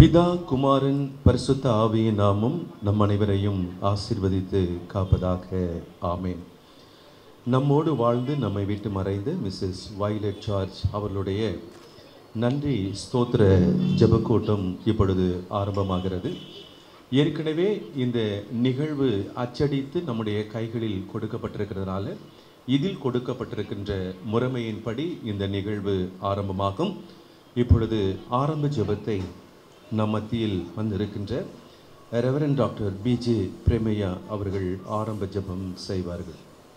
பிதா குமாரன் பரிசுத்த ஆவியின் நாமம் நம் அனைவரையும் ஆசீர்வதித்து காப்பதாக ஆமென் நம்மோடு வாழ்ந்து நம்மை விட்டு மறைந்த மிஸ்ஸஸ் வைலட் சார்ஜ் அவர்களுடைய நன்றி ஸ்தோத்திர ஜெபக்கூட்டம் இப்பொழுது ஆரம்பமாகிறது ஏற்கனவே இந்த நிகழ்வு அச்சடித்து நம்முடைய கைகளில் கொடுக்கப்பட்டிருக்கிறதுனால இதில் கொடுக்கப்பட்டிருக்கின்ற முறைமையின்படி இந்த நிகழ்வு ஆரம்பமாகும் இப்பொழுது ஆரம்ப ஜெபத்தை நம் மத்தியில் வந்திருக்கின்ற ரெவரன் டாக்டர் பிஜே பிரேமையா அவர்கள் ஆரம்ப ஜெபம் செய்வார்கள்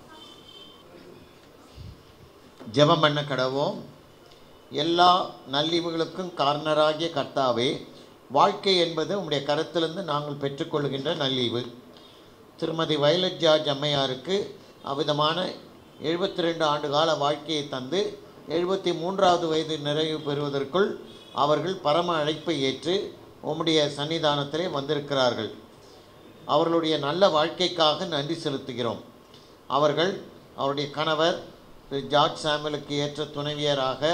ஜெபம் பண்ண கடவோம் எல்லா நல்லிவுகளுக்கும் காரணராகிய கர்த்தாவே வாழ்க்கை என்பது உம்முடைய கருத்திலிருந்து நாங்கள் பெற்றுக்கொள்கின்ற நல்லிவு திருமதி வயலட் ஜார்ஜ் அம்மையாருக்கு அவ்விதமான எழுபத்தி ரெண்டு ஆண்டு கால வாழ்க்கையை தந்து எழுபத்தி மூன்றாவது வயது நிறைவு பெறுவதற்குள் அவர்கள் பரம அழைப்பை ஏற்று உம்முடைய சன்னிதானத்திலே வந்திருக்கிறார்கள் அவர்களுடைய நல்ல வாழ்க்கைக்காக நன்றி செலுத்துகிறோம் அவர்கள் அவருடைய கணவர் திரு ஜார்ஜ் சாமுவலுக்கு ஏற்ற துணைவியராக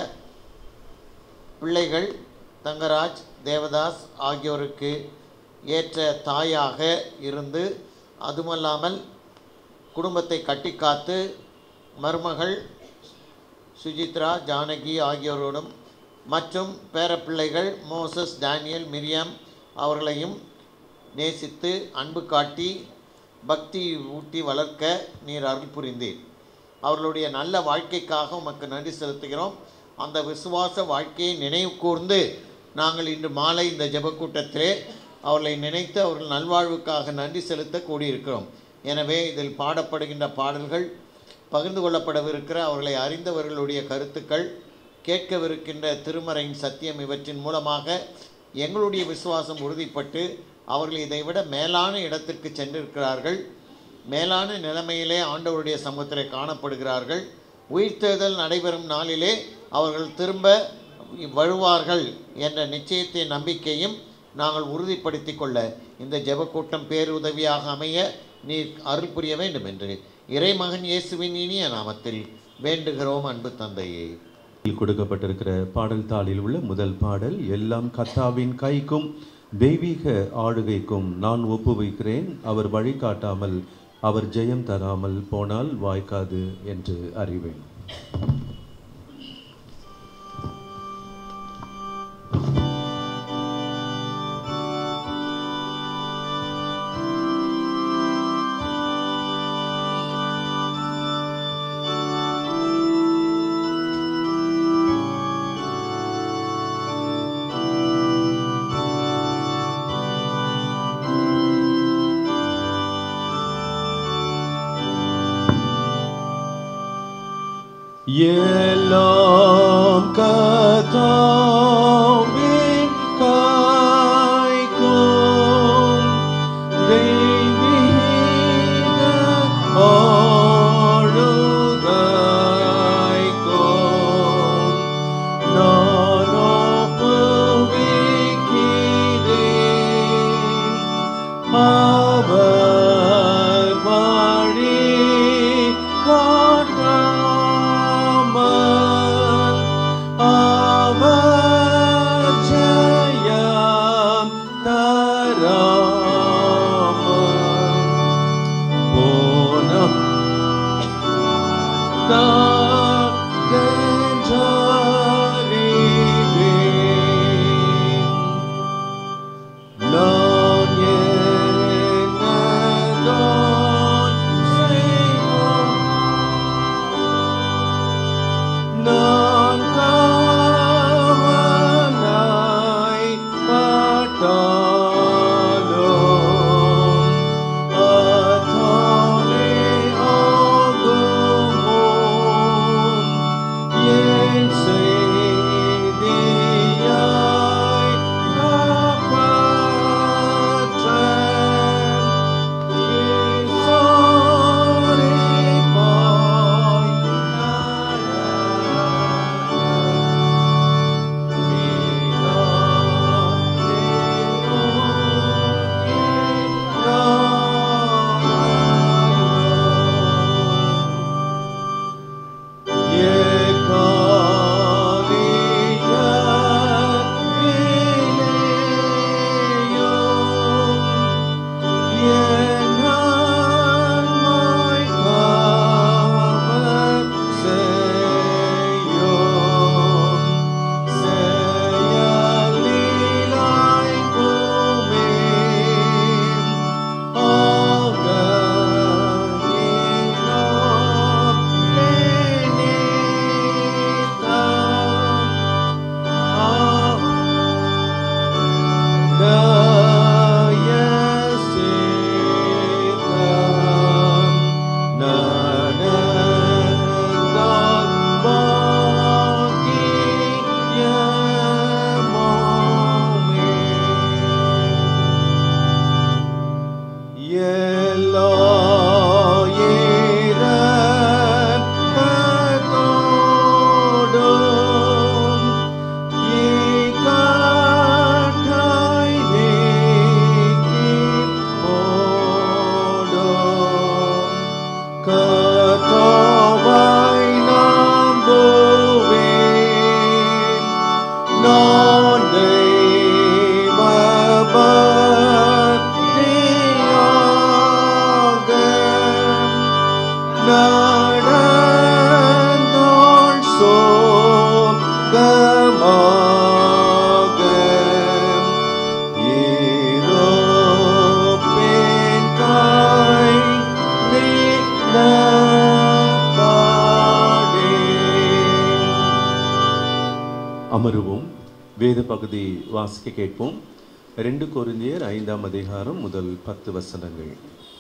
பிள்ளைகள் தங்கராஜ் தேவதாஸ் ஆகியோருக்கு ஏற்ற தாயாக இருந்து அதுமல்லாமல் குடும்பத்தை கட்டி காத்து மருமகள் சுஜித்ரா ஜானகி ஆகியோரோடும் மற்றும் பேரப்பிள்ளைகள் மோசஸ் டேனியல் மிரியம் அவர்களையும் நேசித்து அன்பு காட்டி பக்தி ஊட்டி வளர்க்க நீர் அருள் புரிந்தீர் அவர்களுடைய நல்ல வாழ்க்கைக்காக உமக்கு நன்றி செலுத்துகிறோம் அந்த விசுவாச வாழ்க்கையை நினைவு கூர்ந்து நாங்கள் இன்று மாலை இந்த ஜெபக்கூட்டத்திலே அவர்களை நினைத்து அவர்கள் நல்வாழ்வுக்காக நன்றி செலுத்த கூடியிருக்கிறோம் எனவே இதில் பாடப்படுகின்ற பாடல்கள் பகிர்ந்து கொள்ளப்படவிருக்கிற அவர்களை அறிந்தவர்களுடைய கருத்துக்கள் கேட்கவிருக்கின்ற திருமறையின் சத்தியம் இவற்றின் மூலமாக எங்களுடைய விசுவாசம் உறுதிப்பட்டு அவர்கள் இதைவிட மேலான இடத்திற்கு சென்றிருக்கிறார்கள் மேலான நிலைமையிலே ஆண்டவருடைய சமூகத்திலே காணப்படுகிறார்கள் உயிர்த்தெழுதல் நடைபெறும் நாளிலே அவர்கள் திரும்ப வருவார்கள் என்ற நிச்சயத்தை நம்பிக்கையும் நாங்கள் உறுதிப்படுத்தி கொள்ள இந்த ஜெபக்கூட்டம் பேருதவியாக அமைய நீர் அருள் புரிய வேண்டும் என்று இறைமகன் இயேசுவின் இனிய நாமத்தில் வேண்டுகிறோம் அன்பு தந்தையே இதில் கொடுக்கப்பட்டிருக்கிற பாடல் தாளில் உள்ள முதல் பாடல் எல்லாம் கத்தாவின் கைக்கும் தெய்வீக ஆளுகைக்கும் நான் ஒப்புவிக்கிறேன் அவர் வழிகாட்டாமல் அவர் ஜெயம் தராமல் போனால் வாய்க்காது என்று அறிவேன் எல்லாம் கத்தாவின் கைக்கும் தெய்வீக ஆளுகைக்கும் நான் ஒப்புவிக்கிறேன். அவர் வழி காட்டாமல் அவர் ஜெயம் தராமல் போனம் தாழ்ந்தறிவேன். நான் என்னதான் செய்வோம்? நான் காவலாய் பட்டாலும் வேத பகுதி வாசிக்க கேட்போம் ரெண்டு கொரிந்தியர் ஐந்தாம் அதிகாரம் முதல் பத்து வசனங்கள்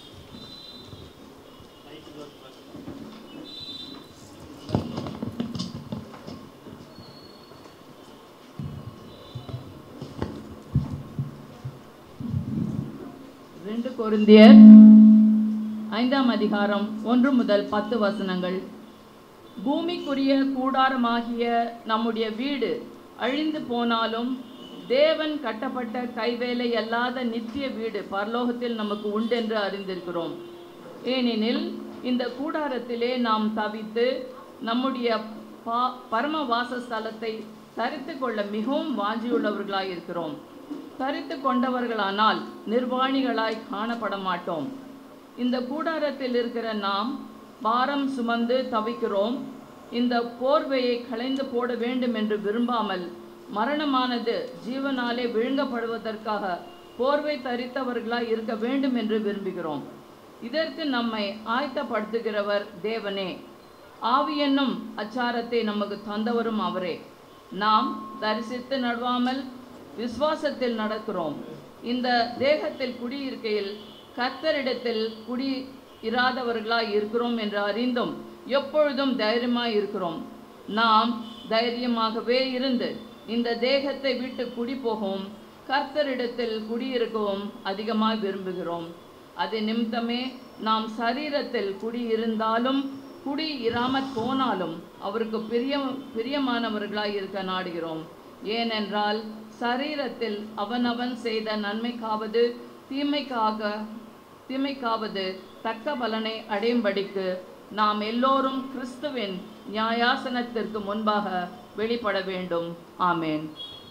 ரெண்டு கொரிந்தியர் ஐந்தாம் அதிகாரம் ஒன்று முதல் பத்து வசனங்கள் பூமிக்குரிய கூடாரமாகிய நம்முடைய வீடு அழிந்து போனாலும் தேவன் கட்டப்பட்ட கைவேலை அல்லாத நித்திய வீடு பரலோகத்தில் நமக்கு உண்டென்று அறிந்திருக்கிறோம் ஏனெனில் இந்த கூடாரத்திலே நாம் தவித்து நம்முடைய பா பரம வாசஸ்தலத்தை தரித்து கொள்ள மிகவும் வாஞ்சியுள்ளவர்களாய் இருக்கிறோம் தரித்து கொண்டவர்களானால் நிர்வாணிகளாய் காணப்பட மாட்டோம் இந்த கூடாரத்தில் இருக்கிற நாம் பாரம் சுமந்து தவிக்கிறோம் இந்த போர்வையை களைந்து போட வேண்டும் என்று விரும்பாமல் மரணமானது ஜீவனாலே விழுங்கப்படுவதற்காக போர்வை தரித்தவர்களாய் இருக்க வேண்டும் என்று விரும்புகிறோம் இதற்கு நம்மை ஆயத்தப்படுத்துகிறவர் தேவனே ஆவி என்னும் அச்சாரத்தை நமக்கு தந்தவரும் அவரே நாம் தரிசித்து நடுவாமல் விசுவாசத்தில் நடக்கிறோம் இந்த தேகத்தில் குடியிருக்கையில் கர்த்தரிடத்தில் குடி இராதவர்களாய் இருக்கிறோம் என்று அறிந்தும் எப்பொழுதும் தைரியமாய் இருக்கிறோம் நாம் தைரியமாகவே இருந்து இந்த தேகத்தை விட்டு குடி போகவும் கர்த்தரிடத்தில் குடியிருக்கவும் அதிகமாய் விரும்புகிறோம் அது நிமித்தமே நாம் சரீரத்தில் குடியிருந்தாலும் குடி இராமற் போனாலும் அவருக்கு பிரிய பிரியமானவர்களாய் இருக்க நாடுகிறோம் ஏனென்றால் சரீரத்தில் அவனவன் செய்த நன்மைக்காவது தீமைக்காக தீமைக்காவது தக்க பலனை அடையும்படிக்கு நாம் எல்லோரும் கிறிஸ்துவின் நியாயாசனத்திற்கு முன்பாக வெளிப்பட வேண்டும் ஆமேன்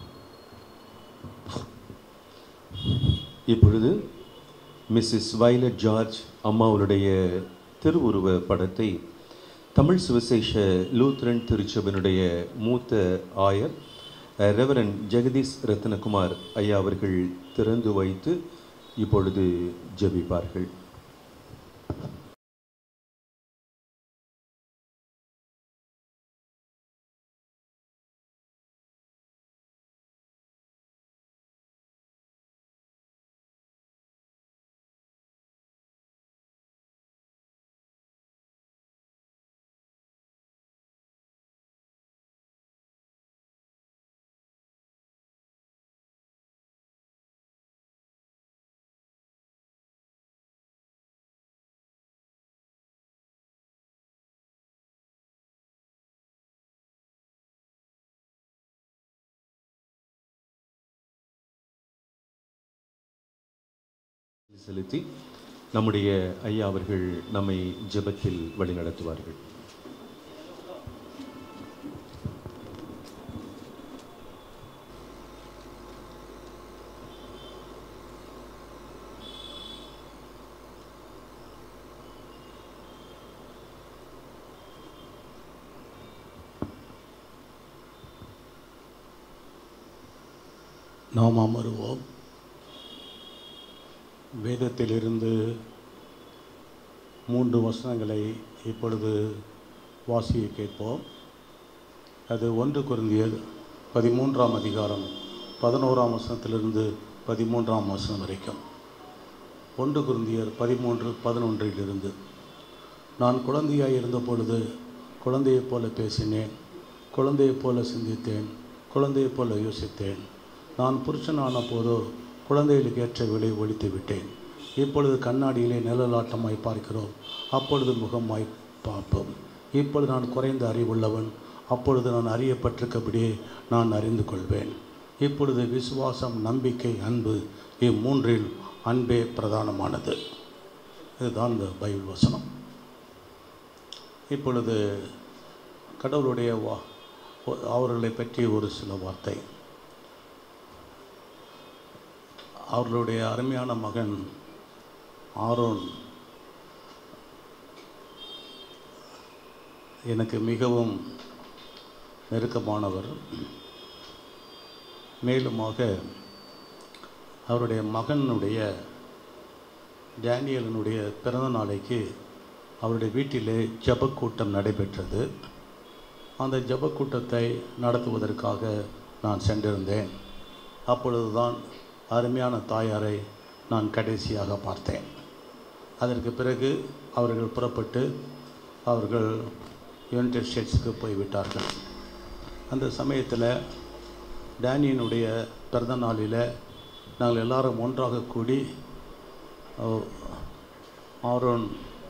இப்பொழுது மிஸ்ஸஸ் வைலட் ஜார்ஜ் அம்மாவுடைய திருவுருவ படத்தை தமிழ் சுவிசேஷ லூத்ரன் திருச்சபையினுடைய மூத்த ஆயர் ரெவரன் ஜெகதீஷ் ரத்னகுமார் ஐயா அவர்கள் திறந்து வைத்து இப்பொழுது ஜெபிப்பார்கள் செலுத்தி நம்முடைய ஐயா அவர்கள் நம்மை ஜெபத்தில் வழிநடத்துவார்கள் நாம் அமருவோம் வேதத்திலிருந்து மூன்று வசனங்களை இப்பொழுது வாசிய கேட்போம் அது ஒன்று குருந்தியர் பதிமூன்றாம் அதிகாரம் பதினோராம் வசனத்திலிருந்து பதிமூன்றாம் வசனம் வரைக்கும் ஒன்று குருந்தியர் பதிமூன்று பதினொன்றிலிருந்து நான் குழந்தையாய் இருந்த பொழுது குழந்தையைப் போல பேசினேன் குழந்தையைப் போல சிந்தித்தேன் குழந்தையைப் போல யோசித்தேன் நான் புருஷனான போதோ குழந்தைகளுக்கு ஏற்ற விலை ஒழித்து விட்டேன் இப்பொழுது கண்ணாடியிலே நிழலாட்டமாய் பார்க்கிறோம் அப்பொழுது முகமாய் பார்ப்போம் இப்பொழுது நான் குறைந்த அறிவுள்ளவன் அப்பொழுது நான் அறியப்பட்டிருக்கபடியே நான் அறிந்து கொள்வேன் இப்பொழுது விசுவாசம் நம்பிக்கை அன்பு இம்மூன்றில் அன்பே பிரதானமானது இதுதான் இந்த பைபிள் வசனம் இப்பொழுது கடவுளுடைய வா அவர்களை பற்றி ஒரு சில வார்த்தை அவர்களுடைய அருமையான மகன் ஆரோன் எனக்கு மிகவும் நெருக்கமானவர் மேலுமாக அவருடைய மகனுடைய டேனியலனுடைய பிறந்த நாளைக்கு அவருடைய வீட்டிலே ஜபக்கூட்டம் நடைபெற்றது அந்த ஜபக்கூட்டத்தை நடத்துவதற்காக நான் சென்றிருந்தேன் அப்பொழுதுதான் அருமையான தாயாரை நான் கடைசியாக பார்த்தேன் அதற்கு பிறகு அவர்கள் புறப்பட்டு அவர்கள் யுனைடெட் ஸ்டேட்ஸுக்கு போய்விட்டார்கள் அந்த சமயத்தில் டேனியனுடைய பிறந்த நாளில் நாங்கள் எல்லாரும் ஒன்றாக கூடி அஹ், ஆரோன்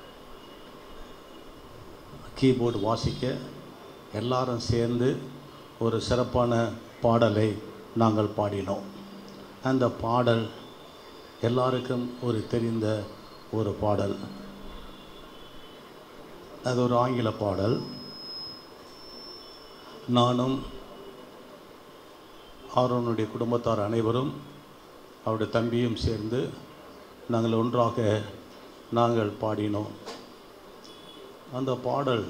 கீபோர்டு வாசிக்க எல்லாரும் சேர்ந்து ஒரு சிறப்பான பாடலை நாங்கள் பாடினோம் அந்த பாடல் எல்லாருக்கும் ஒரு தெரிந்த ஒரு பாடல் அது ஒரு ஆங்கில பாடல் நானும் ஆரோனுடைய குடும்பத்தார் அனைவரும் அவருடைய தம்பியும் சேர்ந்து நாங்கள் ஒன்றாக நாங்கள் பாடினோம் அந்த பாடல்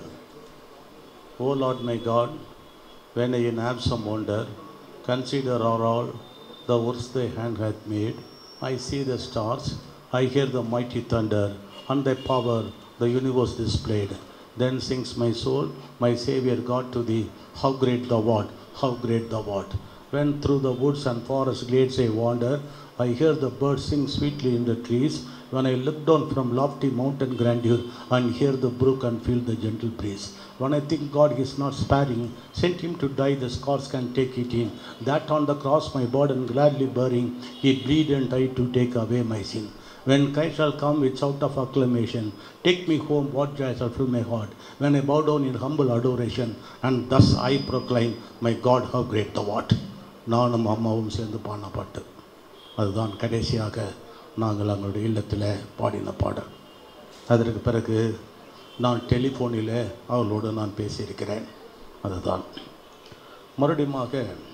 oh lord my god when I in absent wonder consider are all the works thy hand hath made. I see the stars, I hear the mighty thunder, and thy power the universe displayed. Then sings my soul, my Saviour God to thee, how great thou art, how great thou art. When through the woods and forest glades I wander, I hear the birds sing sweetly in the trees. When I look down from lofty mountain grandeur and hear the brook and feel the gentle breeze. When I think God is not sparing, sent him to die, the scars can take it in. That on the cross my burden gladly bearing, he bleed and died to take away my sin. When Christ shall come with shout of acclamation, take me home, what joy shall fill my heart. When I bow down in humble adoration, and thus I proclaim, my God, how great thou art. நானும் அம்மாவும் சேர்ந்து பாடின பாட்டு அதுதான் கடைசியாக நாங்கள் எங்களுடைய இல்லத்தில் பாடின பாடல் அதற்கு பிறகு நான் டெலிஃபோனில் அவளோடு நான் பேசியிருக்கிறேன் அதுதான் மறுபடியுமாக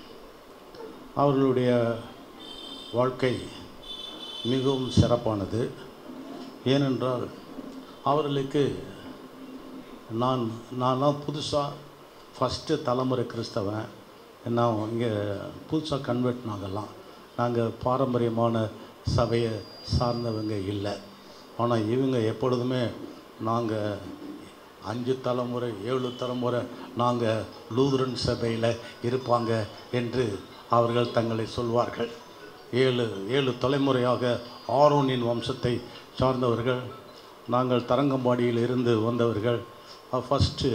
அவர்களுடைய வாழ்க்கை மிகவும் சிறப்பானது ஏனென்றால் அவர்களுக்கு நான் நான்லாம் புதுசாக ஃபஸ்ட்டு தலைமுறை கிறிஸ்தவன் நான் இங்கே புதுசாக கன்வெர்ட் நாங்கள்லாம் நாங்கள் பாரம்பரியமான சபையை சார்ந்தவங்க இல்லை ஆனால் இவங்க எப்பொழுதுமே நாங்கள் அஞ்சு தலைமுறை ஏழு தலைமுறை நாங்கள் லூதரன் சபையில் இருப்பாங்க என்று அவர்கள் தங்களை சொல்வார்கள் ஏழு ஏழு தலைமுறையாக ஆரோனின் வம்சத்தை சார்ந்தவர்கள் நாங்கள் தரங்கம்பாடியில் இருந்து வந்தவர்கள் ஃபஸ்ட்டு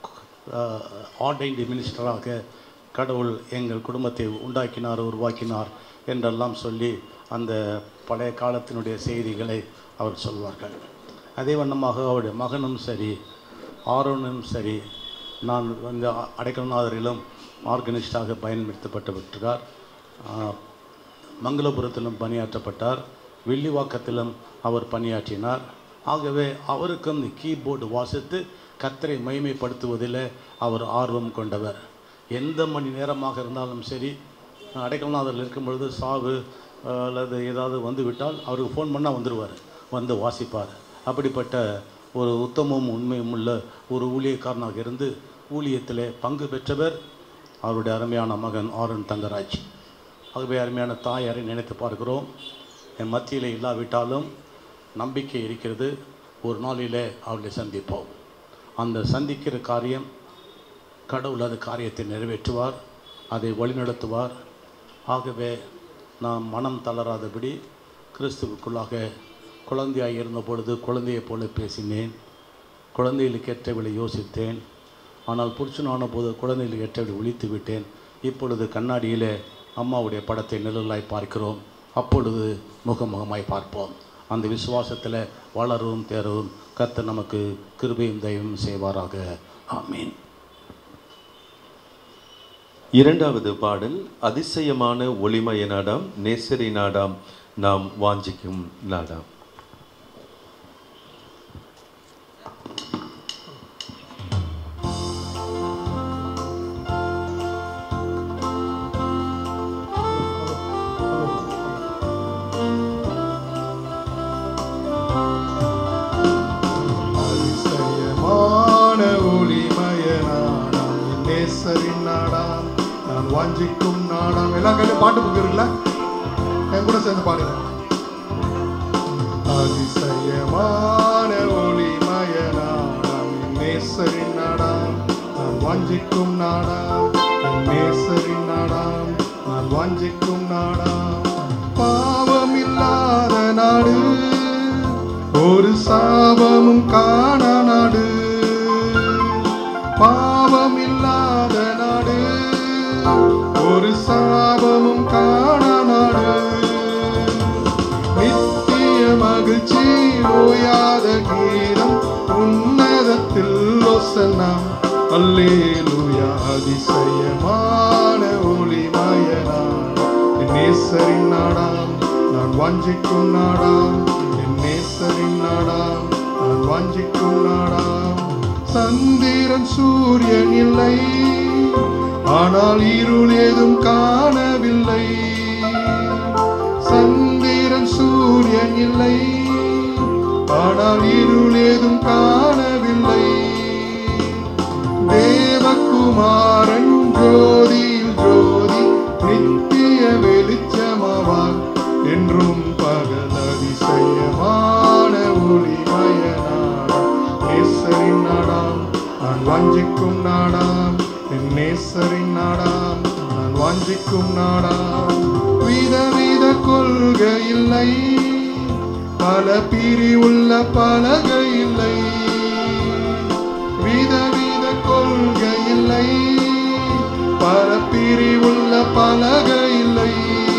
ஆர்டைன்டு மினிஸ்டராக கடவுள் எங்கள் குடும்பத்தை உண்டாக்கினார் உருவாக்கினார் என்றெல்லாம் சொல்லி அந்த பழைய காலத்தினுடைய செய்திகளை அவர் சொல்வார்கள் அதே வண்ணமாக அவருடைய மகனும் சரி ஆரோனும் சரி நான் இந்த அடைக்கலநாதரிலும் ஆர்கனிஸ்டாக பயன்படுத்தப்பட்டு விட்டார் மங்களபுரத்திலும் பணியாற்றப்பட்டார் வில்லிவாக்கத்திலும் அவர் பணியாற்றினார் ஆகவே அவருக்கும் இந்த கீபோர்டு வாசித்து கத்தரை மகிமைப்படுத்துவதில் அவர் ஆர்வம் கொண்டவர் எந்த மணி நேரமாக இருந்தாலும் சரி அடைக்கலநாதரில் இருக்கும் பொழுது சாவு அஹ், அல்லது ஏதாவது வந்து விட்டால் அவருக்கு ஃபோன் பண்ணால் வந்துடுவார் வந்து வாசிப்பார் அப்படிப்பட்ட ஒரு உத்தமமும் உண்மையும் உள்ள ஒரு ஊழியக்காரனாக இருந்து ஊழியத்தில் பங்கு பெற்றவர் அவருடைய அருமையான மகன் ஆரன் தங்கராஜ் ஆகவே அருமையான தாயாரை நினைத்து பார்க்கிறோம் என் மத்தியில் இல்லாவிட்டாலும் நம்பிக்கை இருக்கிறது ஒரு நாளிலே அவளை சந்திப்போம் அந்த சந்திக்கிற காரியம் கடவுள் அந்த காரியத்தை நிறைவேற்றுவார் அதை வழிநடத்துவார் ஆகவே நாம் மனம் தளராதபடி கிறிஸ்துவுக்குள்ளாக குழந்தையாக இருந்த பொழுது குழந்தையைப் போல பேசினேன் குழந்தைகளுக்கு ஏற்றவளை யோசித்தேன் ஆனால் புருஷனான போது குழந்தைகளுக்கு ஏற்றவளை ஒழித்து விட்டேன் இப்பொழுது கண்ணாடியிலே அம்மாவுடைய படத்தை நிழலாய் பார்க்கிறோம் அப்பொழுது முகமுகமாய் பார்ப்போம் அந்த விசுவாசத்தில் வளரவும் தேரவும் கர்த்தர் நமக்கு கிருபையும் தெய்வம் செய்வாராக ஆமீன் இரண்டாவது பாடல் அதிசயமான ஒளிமய நாடாம் நேசரி நாடாம் நாம் வாஞ்சிக்கும் நாடாம் அதிசயமான ஒளிமய நாடாம் என் நேசரின் நாடாம் நான் வாஞ்சிக்கும் நாடாம் எல்லாம் கையில பாட்டு புக்கு இருக்குல்ல என் கூட சேர்ந்து பாடுங்க அதிசயமான ஒளிமய நாடாம் என் நேசரின் நாடாம் நான் வாஞ்சிக்கும் நாடாம் என் நேசரின் நாடாம் நான் வாஞ்சிக்கும் நாடாம் பாவம் இல்லாத நாடு ஒரு சாபமும் காண நாடு பாவம் இல்லாத நாடு ஒரு சாபமும் காண நாடு நித்திய மகிழ்ச்சி ஓயாத கீதம் உன்னதத்தில் ஒசனம் அல்லேலூயா அதிசயமான ஒளிமயனாம் என் நேசரின் நாடாம் நான் வாஞ்சிக்கும் நாடாம் என் நேசரின் நாடாம் நான் வாஞ்சிக்கும் நாடாம் சந்திரன் சூரியன் இல்லை ஆனால் இருள் ஏதும் காணவில்லை சந்திரன் சூரியன் இல்லை ஆனால் இருள் ஏதும் காணவில்லை தேவகுமாரன் ஜோதியில் ஜோதி நித்திய வெளிச்சமாவார் என்றும் பகல் அதிசயமான ஒளிமயனாடாம் நேசரின் நாடாம் நான் வாஞ்சிக்கும் நாடாம் என் நேசரின் நாடாம் நான் வாஞ்சிக்கும் நாடாம் விதவித கொள்கை இல்லை பல பிரிவுள்ள பலகை இல்லை விதவித கொள்கை இல்லை பல பிரிவுள்ள பலகை இல்லை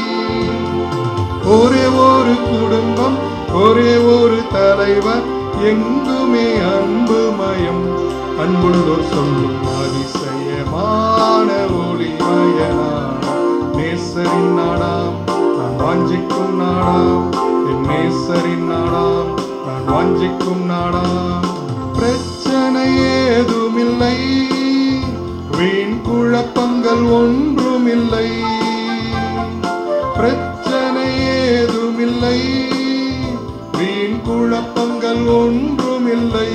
ஒரே ஒரு குடும்பம் ஒரே ஒரு தலைவர் எங்குமே அன்புமயம் அன்புள்ளோர் சொல்லும் அதிசயமான ஒளிமயனாம் நேசரின் நாடாம் நான் வாஞ்சிக்கும் நாடாம் என் நேசரின் நாடாம் நான் வாஞ்சிக்கும் நாடாம் பிரச்சனை ஏதுமில்லை வீண் குழப்பங்கள் ஒன்றுமில்லை பிரச்சனை ஏதுமில்லை வீண் குழப்பங்கள் ஒன்றுமில்லை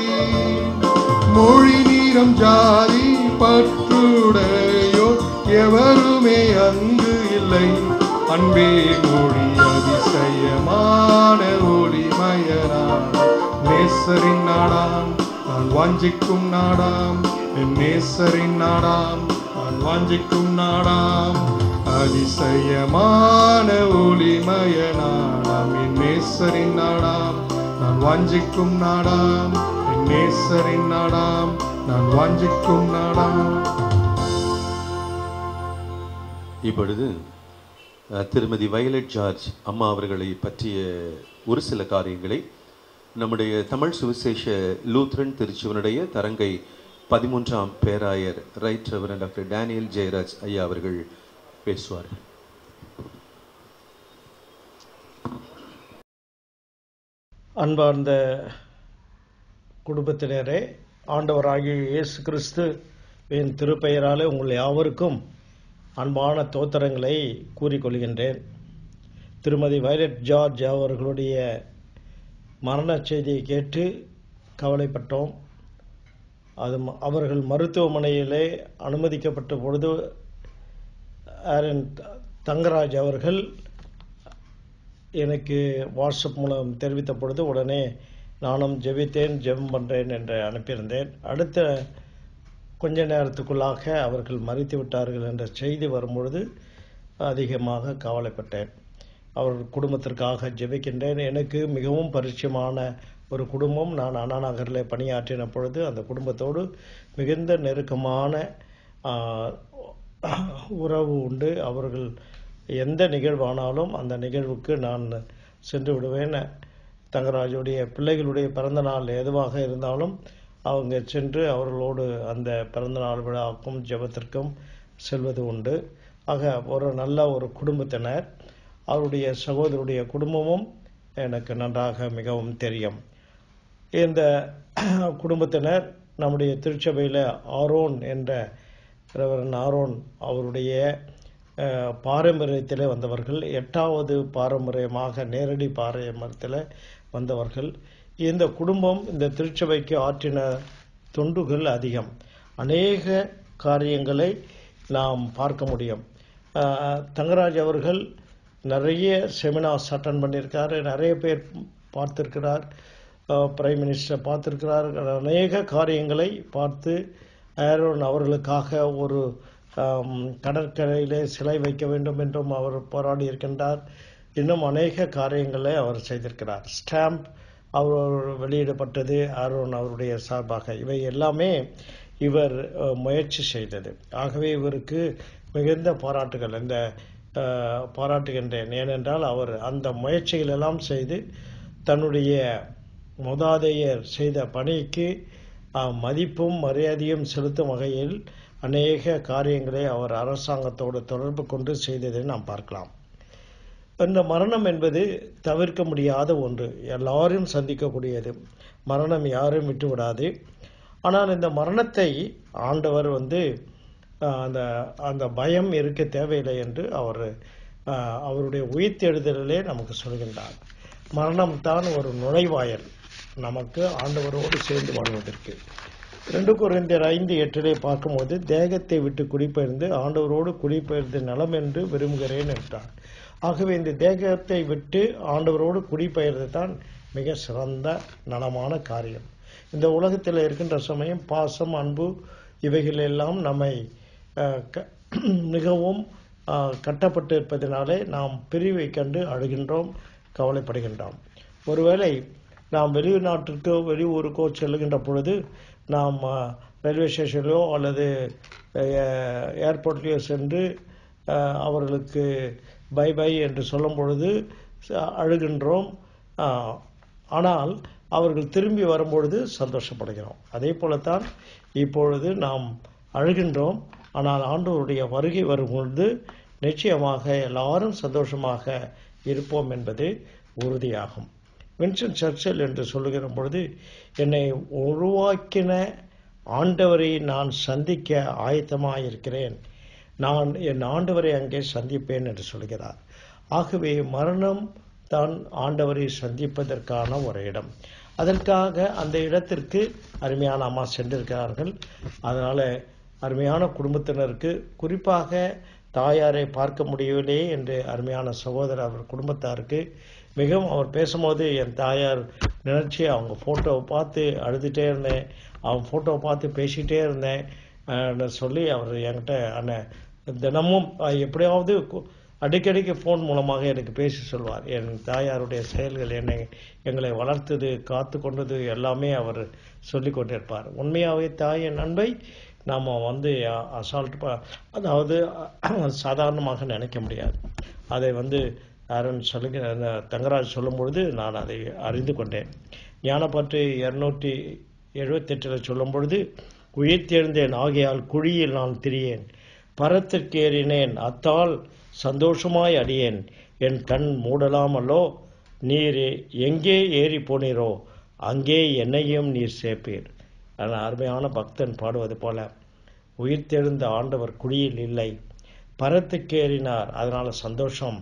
மொழி நீரம் ஜாதி பற்றுடையோ எவருமே அங்கு இல்லை அன்பே மொழி அதிசயமான ஒளிமயனாம் நேசரின் நாடாம் நான் வாஞ்சிக்கும் நாடாம் என் நேசரின் நாடாம் நான் வாஞ்சிக்கும் நாடாம் அதிசயமான ஒளிமயனாடாம் என் நேசரின் நாடாம் நான் வாஞ்சிக்கும் நாடாம் என் நேசரின் நாடாம் நான் வாஞ்சிக்கும் நாடாம் இப்பொழுது அஹ், திருமதி வயலட் ஜார்ஜ் அம்மா அவர்களை பற்றிய ஒரு சில காரியங்களை நம்முடைய தமிழ் சுவிசேஷ லூத்ரன் திருச்சுவனுடைய தரங்கை பதிமூன்றாம் பேராயர் right reverend doctor Daniel Jeyaraj ஐயா அவர்கள் பேசுவார்கள் அன்பார்ந்த குடும்பத்தினரே ஆண்டவராகிய இயேசு கிறிஸ்து என் திருப்பெயராலே உங்கள் யாவருக்கும் அன்பான தோத்திரங்களை கூறிக்கொள்கின்றேன் திருமதி வைலட் ஜார்ஜ் அவர்களுடைய மரண செய்தியை கேட்டு கவலைப்பட்டோம் அது ம- அவர்கள் மருத்துவமனையிலே அனுமதிக்கப்பட்ட பொழுது ஆரன் த- தங்கராஜ் அவர்கள் எனக்கு வாட்ஸ்அப் மூலம் தெரிவித்த பொழுது உடனே நானும் ஜெபித்தேன் ஜெபம் பண்ணுறேன் என்று அனுப்பியிருந்தேன் அடுத்த கொஞ்ச நேரத்துக்குள்ளாக அவர்கள் மறித்து விட்டார்கள் என்ற செய்தி வரும்பொழுது அதிகமாக கவலைப்பட்டேன் அவர் குடும்பத்திற்காக ஜெபிக்கின்றேன் எனக்கு மிகவும் பரிச்சயமான ஒரு குடும்பம் நான் அண்ணா நகரில் பணியாற்றின பொழுது அந்த குடும்பத்தோடு மிகுந்த நெருக்கமான ஆ, உறவு உண்டு அவர்கள் எந்த நிகழ்வானாலும் அந்த நிகழ்வுக்கு நான் சென்று விடுவேன் தங்கராஜுடைய பிள்ளைகளுடைய பிறந்த நாள் எதுவாக இருந்தாலும் அவங்க சென்று அவர்களோடு அந்த பிறந்த நாள் விழாவுக்கும் ஜெபத்திற்கும் செல்வது உண்டு ஆக ஒரு நல்ல ஒரு குடும்பத்தினர் அவருடைய சகோதரருடைய குடும்பமும் எனக்கு நன்றாக மிகவும் தெரியும் இந்த குடும்பத்தினர் நம்முடைய திருச்சபையில் ஆரோன் என்ற ரெவரன் ஆரோன் அவருடைய அஹ், பாரம்பரியத்திலே வந்தவர்கள் எட்டாவது பாரம்பரியமாக நேரடி பாரம்பரியத்தில் வந்தவர்கள் இந்த குடும்பம் இந்த திருச்சபைக்கு ஆற்றின தொண்டுகள் அதிகம் அநேக காரியங்களை நாம் பார்க்க முடியும் அஹ், தங்கராஜ் அவர்கள் நிறைய செமினார்ஸ் அட்டன் பண்ணியிருக்காரு நிறைய பேர் பார்த்திருக்கிறார் பிரைம் மினிஸ்டர் பார்த்திருக்கிறார் அநேக காரியங்களை பார்த்து ஆரோன் அவர்களுக்காக ஒரு ஆம், கடற்கரையிலே சிலை வைக்க வேண்டும் என்றும் அவர் போராடி இருக்கின்றார் இன்னும் அநேக காரியங்களை அவர் செய்திருக்கிறார் ஸ்டாம்ப் அவர் வெளியிடப்பட்டது ஆரோன் அவருடைய சார்பாக இவை எல்லாமே இவர் அஹ், முயற்சி செய்தது ஆகவே இவருக்கு மிகுந்த பாராட்டுகள் இந்த அஹ், பாராட்டுகின்றேன் ஏனென்றால் அவர் அந்த முயற்சிகள் எல்லாம் செய்து தன்னுடைய மூதாதையர் செய்த பணிக்கு அஹ், மதிப்பும் மரியாதையும் செலுத்தும் வகையில் அநேக காரியங்களை அவர் அரசாங்கத்தோடு தொடர்பு கொண்டு செய்ததை நாம் பார்க்கலாம் இந்த மரணம் என்பது தவிர்க்க முடியாத ஒன்று எல்லாரும் சந்திக்கக்கூடியது மரணம் யாரும் விட்டு விடாது ஆனால் இந்த மரணத்தை ஆண்டவர் வந்து ஆஹ், அந்த அந்த பயம் இருக்க தேவையில்லை என்று அவர் ஆஹ், அவருடைய உயிர்த்தெழுதலிலே நமக்கு சொல்கின்றார் மரணம் தான் ஒரு நுழைவாயல் நமக்கு ஆண்டவரோடு சேர்ந்து வாழ்வதற்கு ரெண்டு குறைந்தர் ஐந்து எட்டிலே பார்க்கும்போது தேகத்தை விட்டு குடிபெயர்ந்து ஆண்டவரோடு குடிபெயர்ந்து நலம் என்று விரும்புகிறேன் என்றார் ஆகவே இந்த தேகத்தை விட்டு ஆண்டவரோடு குடிபெயர்ந்து தான் மிக சிறந்த நலமான காரியம் இந்த உலகத்தில் இருக்கின்ற சமயம் பாசம் அன்பு இவைகள் எல்லாம் நம்மை அஹ், க- மிகவும் அஹ், கட்டப்பட்டு இருப்பதினாலே நாம் பிரிவை கண்டு அழுகின்றோம் கவலைப்படுகின்றோம் ஒருவேளை நாம் வெளிநாட்டிற்கோ வெளியூருக்கோ செல்லுகின்ற பொழுது நாம் அஹ், ரயில்வே ஸ்டேஷனிலோ அல்லது அஹ், ஏர்போர்ட்லேயோ சென்று அஹ், அவர்களுக்கு பை பை என்று சொல்லும் பொழுது ச- அழுகின்றோம் அஹ், ஆனால் அவர்கள் திரும்பி வரும்பொழுது சந்தோஷப்படுகிறோம் அதே போலத்தான் இப்பொழுது நாம் அழுகின்றோம் ஆனால் ஆண்டவருடைய வருகை வரும்பொழுது நிச்சயமாக எல்லாரும் சந்தோஷமாக இருப்போம் என்பது உறுதியாகும் வின்சென்ட் சர்ச்சில் என்று சொல்லுகிற பொழுது என்னை உருவாக்கின ஆண்டவரை நான் சந்திக்க ஆயத்தமாயிருக்கிறேன் நான் என் ஆண்டவரை அங்கே சந்திப்பேன் என்று சொல்கிறார் ஆகவே மரணம் தான் ஆண்டவரை சந்திப்பதற்கான ஒரு இடம் அதற்காக அந்த இடத்திற்கு அருமையான அம்மா சென்றிருக்கிறார்கள் அதனால அருமையான குடும்பத்தினருக்கு குறிப்பாக தாயாரை பார்க்க முடியவில்லையே என்று அருமையான சகோதரர் அவர் குடும்பத்தாருக்கு மிகவும் அவர் பேசும்போது என் தாயார் நினைச்சு அவங்க ஃபோட்டோவை பார்த்து அழுதுகிட்டே இருந்தேன் அவங்க ஃபோட்டோவை பார்த்து பேசிக்கிட்டே இருந்தேன் அஹ் சொல்லி அவர் என்கிட்ட அண்ணன் தினமும் அஹ், எப்படியாவது கு- அடிக்கடிக்கு ஃபோன் மூலமாக எனக்கு பேசி சொல்வார் என் தாயாருடைய செயல்கள் என்னை எங்களை வளர்த்தது காத்து கொண்டது எல்லாமே அவர் சொல்லி கொண்டிருப்பார் உண்மையாகவே தாயின் அன்பை நாம் வந்து அசால்ட் அதாவது அஹ், சாதாரணமாக நினைக்க முடியாது அதை வந்து அருண் சொல்லுங்க அந்த தங்கராஜ் சொல்லும் பொழுது நான் அதை அறிந்து கொண்டேன் ஞானப்பற்று இருநூற்றி எழுபத்தெட்டில் சொல்லும் பொழுது உயிர்த்தெழுந்தேன் ஆகையால் குழியில் நான் திரியேன் பரத்திற்கு ஏறினேன் அத்தால் சந்தோஷமாய் அடியேன் என் கண் மூடலாமல்லோ நீர் எங்கே ஏறி போனீரோ அங்கே என்னையும் நீர் சேர்ப்பீர் ஆனால் அருமையான பக்தன் பாடுவது போல உயிர்த்தெழுந்த ஆண்டவர் குழியில் இல்லை பரத்துக்கு ஏறினார் அதனால சந்தோஷம்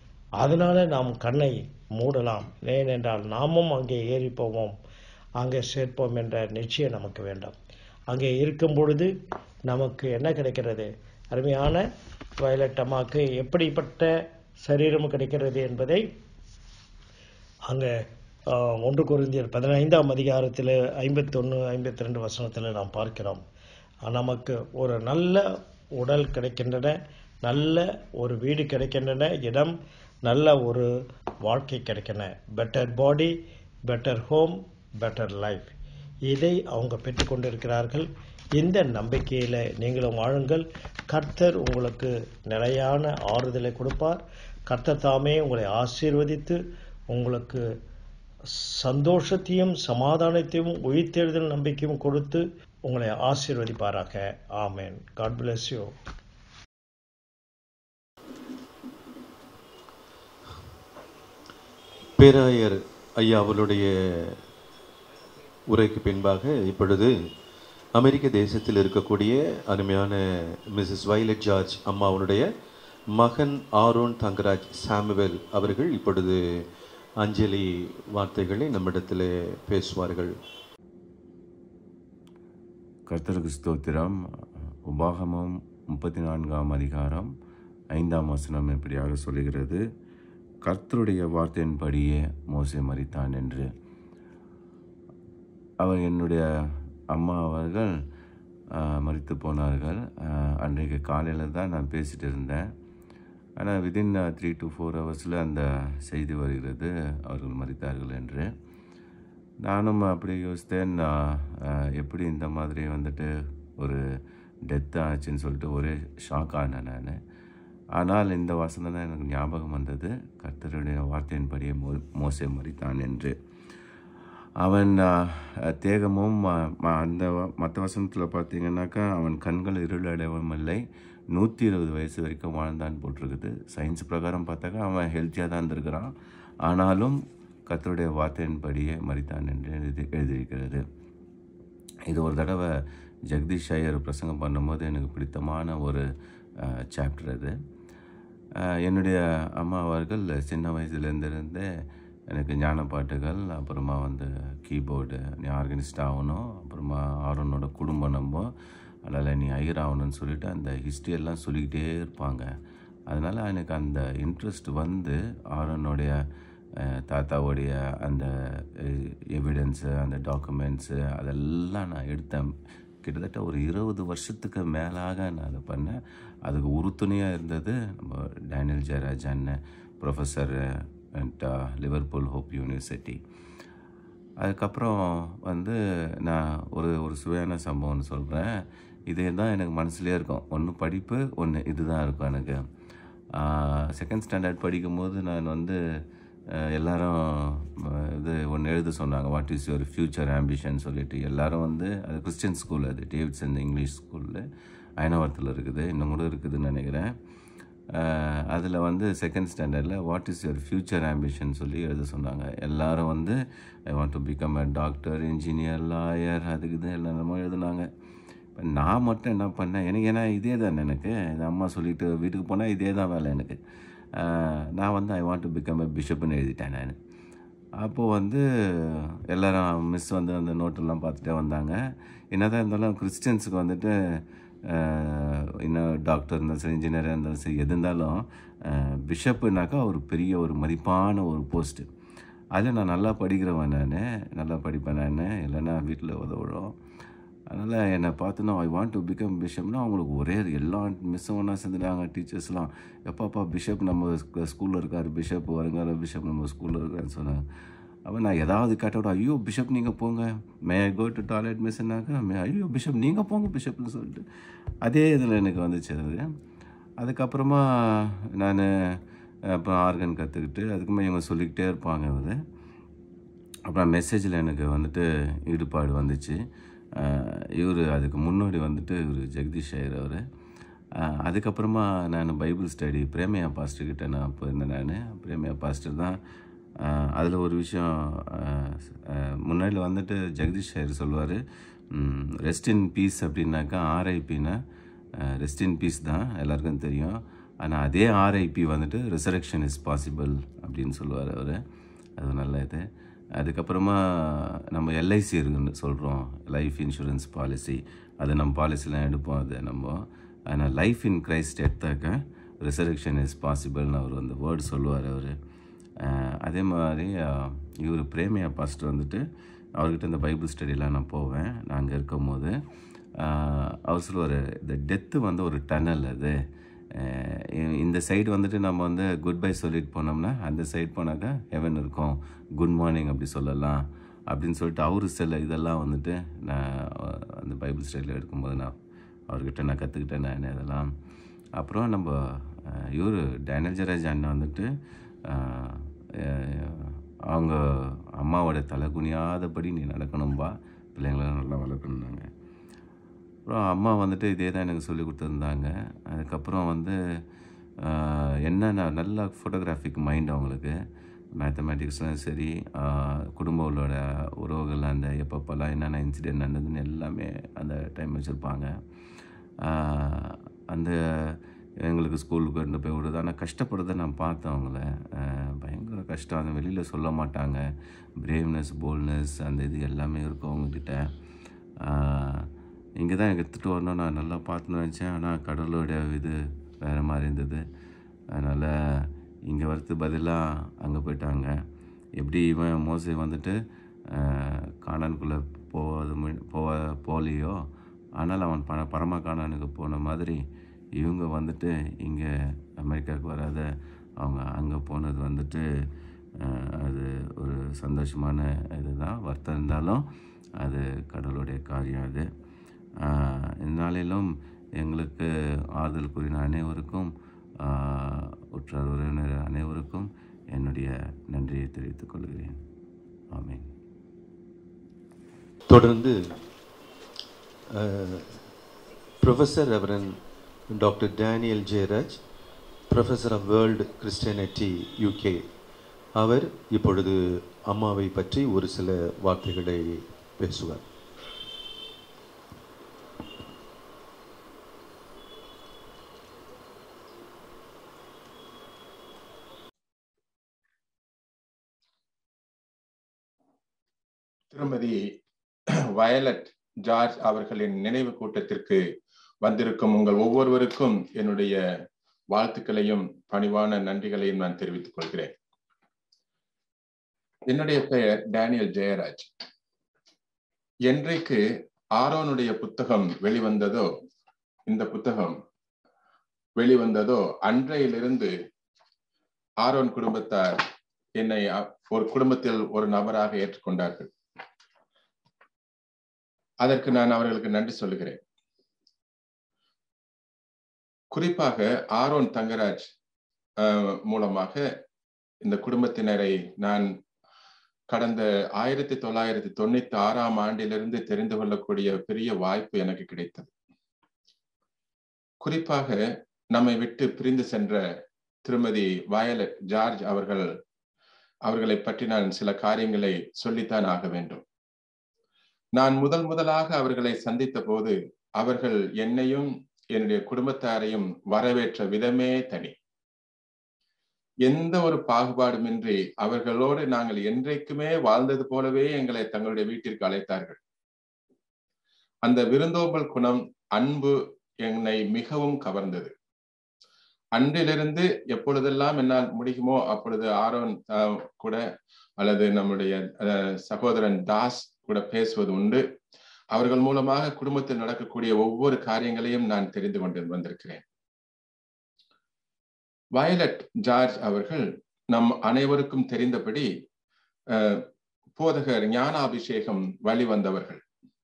அதனால நாம் கண்ணை மூடலாம் ஏனென்றால் நாமும் அங்கே ஏறி போவோம் அங்கே சேர்ப்போம் என்ற நிச்சயம் நமக்கு வேண்டாம் அங்கே இருக்கும் பொழுது நமக்கு என்ன கிடைக்கிறது அருமையான வயலட் அம்மாக்கு எப்படிப்பட்ட சரீரம் கிடைக்கிறது என்பதை அங்கே ஆஹ், ஒன்று குருந்தியர் பதினைந்தாம் அதிகாரத்தில் ஐம்பத்தொன்று ஐம்பத்தி ரெண்டு வசனத்தில் நாம் பார்க்கிறோம் நமக்கு ஒரு நல்ல உடல் கிடைக்கின்றன நல்ல ஒரு வீடு கிடைக்கின்றன இடம் நல்ல ஒரு வாழ்க்கை கிடைக்கின்றன better body better home better life இதை அவங்க பெற்றுக்கொண்டிருக்கிறார்கள் இந்த நம்பிக்கையில் நீங்களும் வாழுங்கள் கர்த்தர் உங்களுக்கு நிலையான ஆறுதலை கொடுப்பார் கர்த்தர் தாமே உங்களை ஆசீர்வதித்து உங்களுக்கு சந்தோஷத்தையும் சமாதானத்தையும் உயிர்த்தெழுதல் நம்பிக்கையும் கொடுத்து உங்களை ஆசீர்வதிப்பாராக ஆமென் காட் bless யூ பேராயர் ஐயா அவருடைய உரைக்கு பின்பாக இப்பொழுது அமெரிக்க தேசத்தில் இருக்கக்கூடிய அருமையான மிஸ்ஸஸ் வைலட் ஜார்ஜ் அம்மாவுடைய மகன் ஆரோன் தங்கராஜ் சாமுவேல் அவர்கள் இப்பொழுது அஞ்சலி வார்த்தைகளை நம்மிடத்தில் பேசுவார்கள் கர்த்தருக்கு ஸ்தோத்திரம் உபாகமம் முப்பத்தி நான்காம் அதிகாரம் ஐந்தாம் வசனம் இப்படியாக சொல்லுகிறது கர்த்தருடைய வார்த்தையின்படியே மோசே மரித்தான் என்று அவர் என்னுடைய அம்மா அவர்கள் மறித்து போனார்கள் ஆஹ் அன்றைக்கு காலையில் தான் நான் பேசிகிட்டு இருந்தேன் ஆனால் விதின் த்ரீ டு ஃபோர் ஹவர்ஸில் அந்த செய்தி வருகிறது அவர்கள் மறித்தார்கள் என்று நானும் அப்படி யோசித்தேன் நான், ஆஹ், எப்படி இந்த மாதிரி வந்துட்டு ஒரு டெத் ஆச்சுன்னு சொல்லிட்டு ஒரே ஷாக் ஆனேன் நான் ஆனால் இந்த வசனம் தான் எனக்கு ஞாபகம் வந்தது கர்த்தருடைய வார்த்தையின்படியே மோ மோசே மறித்தான் என்று அவன் ஆஹ், தேகமும் ஆஹ், ம- அந்த மற்ற வசனத்தில் பார்த்தீங்கன்னாக்கா அவன் கண்கள் இருளடையவும் இல்லை நூற்றி இருபது வயசு வரைக்கும் வாழ்ந்தான் போட்டிருக்குது சயின்ஸ் பிரகாரம் பார்த்தாக்கா அவன் ஹெல்த்தியாக தான் இருந்திருக்கிறான் ஆனாலும் கர்த்தருடைய வார்த்தையின்படியே மறித்தான் என்று எழுதி எழுதியிருக்கிறது இது ஒரு தடவை ஜெகதீஷ் ஐயர் பிரசங்கம் பண்ணும்போது எனக்கு பிடித்தமான ஒரு சாப்டர் அது அஹ், என்னுடைய அம்மா அவர்கள் சின்ன வயசுலேருந்தே எனக்கு ஞான பாட்டுகள் அப்புறமா வந்து கீபோர்டு நீ ஆர்கனிஸ்ட் ஆகணும் அப்புறமா ஆரோனோட குடும்பம் நம்ம அதனால் நீ ஐயர் ஆகணும்னு சொல்லிட்டு அந்த history எல்லாம் சொல்லிக்கிட்டே இருப்பாங்க அதனால் எனக்கு அந்த இன்ட்ரெஸ்ட் வந்து ஆரோனுடைய அஹ், தாத்தாவுடைய அந்த எவிடன்ஸு அந்த டாக்குமெண்ட்ஸு அதெல்லாம் நான் எடுத்தேன் கிட்டத்தட்ட ஒரு இருபது வருஷத்துக்கு மேலாக நான் அதை பண்ணேன் அதுக்கு உறுதுணையாக இருந்தது நம்ம டேனியல் ஜெயராஜ் அண்ணன் professor and Liverpool Hope University அதுக்கப்புறம் வந்து நான் ஒரு ஒரு சுவையான சம்பவம்னு சொல்கிறேன் இதே தான் எனக்கு மனசுலேயே இருக்கும் ஒன்று படிப்பு ஒன்று இதுதான் இருக்கும் எனக்கு செகண்ட் ஸ்டாண்டர்ட் படிக்கும்போது நான் வந்து அஹ், எல்லாரும் அஹ், இது ஒன்று எழுத சொன்னாங்க what is your future ambition சொல்லிட்டு எல்லாரும் வந்து அது கிறிஸ்டியன் ஸ்கூல் அது டேவிட்சன் இங்கிலீஷ் ஸ்கூலில் அயனவரத்தில் இருக்குது இன்னும் கூட இருக்குதுன்னு நினைக்கிறேன் அதில் வந்து செகண்ட் ஸ்டாண்டர்டில் what is your future ambition சொல்லி எழுத சொன்னாங்க எல்லாரும் வந்து I want to become a doctor engineer lawyer அதுக்கு இது எல்லாமே எழுதுனாங்க இப்போ நான் மட்டும் என்ன பண்ணேன் எனக்கு ஏன்னா இதே தான் எனக்கு இது அம்மா சொல்லிட்டு வீட்டுக்கு போனால் இதே தான் வேலை எனக்கு அஹ், நான் வந்து I want to become a பிஷப்னு எழுதிட்டேன் நான் அப்போது வந்து எல்லாரும் மிஸ் வந்து அந்த நோட்டெல்லாம் பார்த்துட்டே வந்தாங்க என்னதான் இருந்தாலும் கிறிஸ்டியன்ஸுக்கு வந்துட்டு அஹ், இன்னும் டாக்டர் இருந்தாலும் சரி இன்ஜினியராக இருந்தாலும் சரி எது இருந்தாலும் பிஷப்புனாக்கா ஒரு பெரிய ஒரு மதிப்பான ஒரு போஸ்ட்டு அதில் நான் நல்லா படிக்கிறவன் நான் நல்லா படிப்பேன் நான் இல்லைன்னா வீட்டில் உதவிடும் அதனால் என்னை பார்த்தோன்னா ஐ வாண்ட் டு பிகம் பிஷப்னா அவங்களுக்கு ஒரே எல்லா மிஸ்ஸும் ஒன்றா சேர்ந்துட்டாங்க டீச்சர்ஸ்லாம் எப்பாப்பா பிஷப் நம்ம ஸ்கூலில் இருக்கார் பிஷப் வருங்கால பிஷப் நம்ம ஸ்கூலில் இருக்காருன்னு சொன்னாங்க அப்போ நான் ஏதாவது கேட்டோட ஐயோ பிஷப் நீங்கள் போங்க மே ஐ கோ டு டாய்லெட் மிஸ்னாக்கா மே ஐயோ பிஷப் நீங்கள் போங்க பிஷப்னு சொல்லிட்டு அதே இதில் எனக்கு வந்துச்சு அது அதுக்கப்புறமா நான் அப்புறம் ஆர்கன் கற்றுக்கிட்டு அதுக்குமே இவங்க சொல்லிக்கிட்டே இருப்பாங்க அது அப்புறம் மெசேஜில் எனக்கு வந்துட்டு ஈடுபாடு வந்துச்சு இவர் அதுக்கு முன்னாடி வந்துட்டு இவர் ஜெகதீஷ் ஐயர் அவர் அதுக்கப்புறமா நான் பைபிள் ஸ்டடி பிரேமையா பாஸ்டர் கிட்ட நான் போயிருந்தேன் நான் பிரேமையா பாஸ்டர் தான் அதில் ஒரு விஷயம் அஹ், அஹ், முன்னாடி வந்துட்டு ஜெகதீஷ் ஐயர் சொல்லுவார் ரெஸ்ட் இன் பீஸ் அப்படின்னாக்கா ஆர்ஐபின்னா ரெஸ்ட் இன் பீஸ் தான் எல்லாருக்கும் தெரியும் ஆனால் அதே ஆர்ஐபி வந்துட்டு ரிசரக்ஷன் இஸ் பாசிபிள் அப்படின்னு சொல்லுவார் அவர் அது நல்ல இது அதுக்கப்புறமா நம்ம எல்ஐசி இருக்குன்னு சொல்கிறோம் லைஃப் இன்சூரன்ஸ் பாலிசி அது நம்ம பாலிசிலாம் எடுப்போம் அது நம்ம ஆனால் லைஃப் இன் கிரைஸ்ட் எடுத்தாக்க ரிசரக்ஷன் இஸ் பாசிபிள்னு அவர் அந்த வேர்டு சொல்லுவார் அவர் அதே மாதிரி இவர் பிரேமியா பாஸ்டர் வந்துட்டு அவர்கிட்ட இந்த பைபிள் ஸ்டடிலாம் நான் போவேன் நான் அங்கே இருக்கும் போது ஆஹ், அவர் சொல்லுவார் இந்த டெத்து வந்து ஒரு டனல் அது அஹ் இ- இந்த சைடு வந்துட்டு நம்ம வந்து குட் பை சொல்லிட்டு போனோம்னா அந்த சைடு போனாக்கா ஹெவன் இருக்கும் குட் மார்னிங் அப்படி சொல்லலாம் அப்படின்னு சொல்லிட்டு அவரு சில இதெல்லாம் வந்துட்டு நான் அஹ், அந்த பைபிள் ஸ்டைலில் எடுக்கும்போது நான் அவர்கிட்ட நான் கற்றுக்கிட்டேன் நான் அதெல்லாம் அப்புறம் நம்ம இவர் டேனியல் ஜெராஜ் அண்ணன் வந்துட்டு அஹ், அஹ், அவங்க அம்மாவோட தலை குனியாதபடி நீ நடக்கணும்பா பிள்ளைங்கள நல்லா வளர்க்கணுன்னாங்க அப்புறம் அம்மா வந்துட்டு இதே தான் எனக்கு சொல்லி கொடுத்துருந்தாங்க அதுக்கப்புறம் வந்து ஆஹ், என்னென்ன நல்ல ஃபோட்டோகிராஃபிக் மைண்ட் அவங்களுக்கு மேத்தமேட்டிக்ஸ்லாம் சரி ஆஹ், குடும்பங்களோட உறவுகள் அந்த எப்பப்போல்லாம் என்னென்ன இன்சிடென்ட் நடந்ததுன்னு எல்லாமே அந்த டைம் வச்சுருப்பாங்க அந்த எங்களுக்கு ஸ்கூலுக்கு கொண்டு போய் விடுறது ஆனால் கஷ்டப்படுறத நான் பார்த்தேன் அவங்கள ஆஹ், பயங்கர கஷ்டம் அந்த வெளியில் சொல்ல மாட்டாங்க பிரேவ்னஸ் போல்னஸ் அந்த இது எல்லாமே இருக்கும் அவங்கக்கிட்ட இங்கே தான் எடுத்துகிட்டு வரணும் நான் நல்லா பார்த்துன்னு நினச்சேன் ஆனால் கடலோட இது வேறு மாதிரி இருந்தது அதனால் இங்கே வரது பதிலாக அங்கே போயிட்டாங்க எப்படி இவன் மோசை வந்துட்டு காணான்குள்ளே போகாது போக போகலையோ ஆனால் அவன் ப பரமகாணனுக்கு போன மாதிரி இவங்க வந்துட்டு இங்கே அமெரிக்காவுக்கு வராத அவங்க அங்கே போனது வந்துட்டு அஹ், அது ஒரு சந்தோஷமான இதுதான் வருத்தம் இருந்தாலும் அது கடவுளுடைய காரியம் அது ஆஹ், இந்நாளிலும் எங்களுக்கு ஆறுதல் கூறின அனைவருக்கும் ஆஹ், உற்றார் உறவினர் அனைவருக்கும் என்னுடைய நன்றியை தெரிவித்துக் கொள்கிறேன் ஆமென் தொடர்ந்து professor reverend doctor Daniel Jeyaraj professor of world Christianity UK அவர் இப்பொழுது அம்மாவை பற்றி ஒரு சில வார்த்தைகளை பேசுவார் திருமதி வயலட் ஜார்ஜ் அவர்களின் நினைவு கூட்டத்திற்கு வந்திருக்கும் உங்கள் ஒவ்வொருவருக்கும் என்னுடைய வாழ்த்துக்களையும் பணிவான நன்றிகளையும் நான் தெரிவித்துக் கொள்கிறேன் என்னுடைய பெயர் டேனியல் ஜெயராஜ் என்றைக்கு ஆரோனுடைய புத்தகம் வெளிவந்ததோ இந்த புத்தகம் வெளிவந்ததோ அன்றையிலிருந்து ஆரோன் குடும்பத்தார் என்னை அ- ஒரு குடும்பத்தில் ஒரு நபராக ஏற்றுக்கொண்டார்கள் அதற்கு நான் அவர்களுக்கு நன்றி சொல்லுகிறேன் குறிப்பாக ஆரோன் தங்கராஜ் அஹ், மூலமாக இந்த குடும்பத்தினரை நான் கடந்த ஆயிரத்தி தொள்ளாயிரத்தி தொண்ணூத்தி ஆறாம் ஆண்டிலிருந்து தெரிந்து கொள்ளக்கூடிய பெரிய வாய்ப்பு எனக்கு கிடைத்தது குறிப்பாக நம்மை விட்டு பிரிந்து சென்ற திருமதி வயலட் ஜார்ஜ் அவர்கள் அவர்களை பற்றி நான் சில காரியங்களை சொல்லித்தான் ஆக வேண்டும் நான் முதல் முதலாக அவர்களை சந்தித்த போது அவர்கள் என்னையும் என்னுடைய குடும்பத்தாரையும் வரவேற்ற விதமே தனி எந்த ஒரு பாகுபாடுமின்றி அவர்களோடு நாங்கள் என்றைக்குமே வாழ்ந்தது போலவே எங்களை தங்களுடைய வீட்டிற்கு அழைத்தார்கள் அந்த விருந்தோம்பல் குணம் அன்பு என்னை மிகவும் கவர்ந்தது அன்றிலிருந்து எப்பொழுதெல்லாம் என்னால் முடியுமோ அப்பொழுது ஆரோன் ஆஹ், கூட அல்லது நம்முடைய அஹ், சகோதரன் தாஸ் கூட பேசுவது உண்டு அவர்கள் மூலமாக குடும்பத்தில் நடக்கக்கூடிய ஒவ்வொரு காரியங்களையும் நான் தெரிந்து கொண்டு வந்திருக்கிறேன் வயலட் ஜார்ஜ் அவர்கள் நம் அனைவருக்கும் தெரிந்தபடி அஹ், போதகர் ஞானாபிஷேகம் வழிவந்தவர்கள்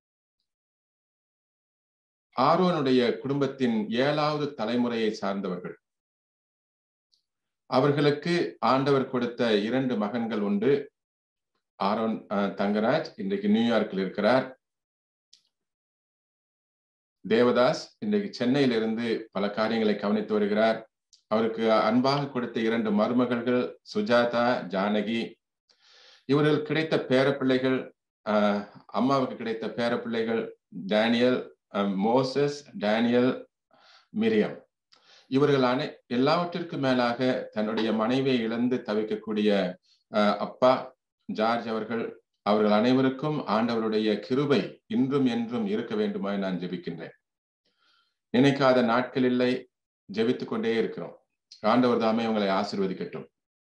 ஆரோனுடைய குடும்பத்தின் ஏழாவது தலைமுறையை சார்ந்தவர்கள் அவர்களுக்கு ஆண்டவர் கொடுத்த இரண்டு மகன்கள் உண்டு ஆரோன் அஹ், தங்கராஜ் இன்றைக்கு நியூயார்க்கில் இருக்கிறார் தேவதாஸ் இன்றைக்கு சென்னையிலிருந்து பல காரியங்களை கவனித்து வருகிறார் அவருக்கு அன்பாக கொடுத்த இரண்டு மருமகள்கள் சுஜாதா ஜானகி இவர்கள் கிடைத்த பேரப்பிள்ளைகள் ஆஹ், அம்மாவுக்கு கிடைத்த பேரப்பிள்ளைகள் டேனியல் அஹ், மோசஸ் டேனியல் மிரியம் இவர்கள் அனை எல்லாவற்றிற்கும் மேலாக தன்னுடைய மனைவியை இழந்து தவிக்கக்கூடிய அஹ், அப்பா ஜார்ஜ் அவர்கள் அவர்கள் அனைவருக்கும் ஆண்டவருடைய கிருபை இன்றும் என்றும் இருக்க வேண்டுமாய் நான் ஜெபிக்கின்றேன் நினைக்காத நாட்கள் இல்லை ஜெபித்துக் கொண்டே இருக்கிறோம் ஆண்டவர் தாமே உங்களை ஆசிர்வதிக்கட்டும்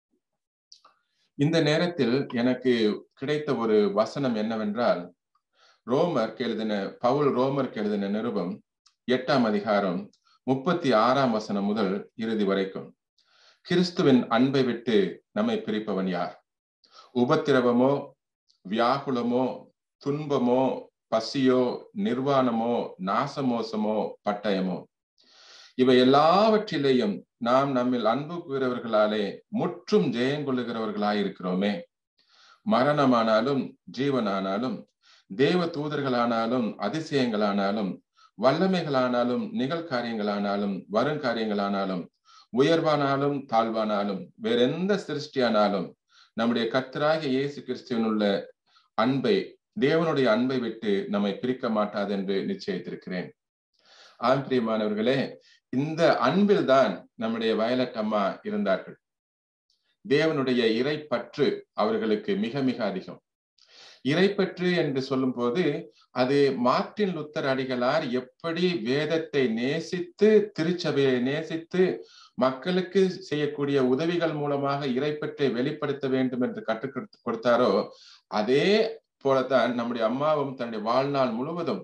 இந்த நேரத்தில் எனக்கு கிடைத்த ஒரு வசனம் என்னவென்றால் ரோமர் எழுதின பவுல் ரோமர் எழுதின நிருபம் எட்டாம் அதிகாரம் முப்பத்தி ஆறாம் வசனம் முதல் இறுதி வரைக்கும் கிறிஸ்துவின் அன்பை விட்டு நம்மை பிரிப்பவன் யார் உபத்திரவமோ வியாகுலமோ துன்பமோ பசியோ நிர்வாணமோ நாசமோசமோ பட்டயமோ இவை எல்லாவற்றிலேயும் நாம் நம்மில் அன்பு கூறுகிறவர்களாலே முற்றும் ஜெயங்கொள்ளுகிறவர்களாயிருக்கிறோமே மரணமானாலும் ஜீவனானாலும் தேவ தூதர்களானாலும் அதிசயங்களானாலும் வல்லமைகளானாலும் நிகழ்காரியங்களானாலும் வருங்காரியங்களானாலும் உயர்வானாலும் தாழ்வானாலும் வேறெந்த சிருஷ்டியானாலும் நம்முடைய கர்த்தராகிய இயேசு கிறிஸ்துவனுள்ள அன்பை தேவனுடைய அன்பை விட்டு நம்மை பிரிக்க மாட்டாது என்று நிச்சயித்திருக்கிறேன் ஆம் பிரியமானவர்களே இந்த அன்பில் தான் நம்முடைய வயலட் அம்மா இருந்தார்கள் தேவனுடைய இறை பற்று அவர்களுக்கு மிக மிக அதிகம் இறைப்பற்று என்று சொல்லும் போது அது மார்ட்டின் லுத்தர் அடிகளார் எப்படி வேதத்தை நேசித்து திருச்சபையை நேசித்து மக்களுக்கு செய்யக்கூடிய உதவிகள் மூலமாக இறைப்பற்றை வெளிப்படுத்த வேண்டும் என்று கற்றுக் கொடுத்தாரோ அதே போலத்தான் நம்முடைய அம்மாவும் தன்னுடைய வாழ்நாள் முழுவதும்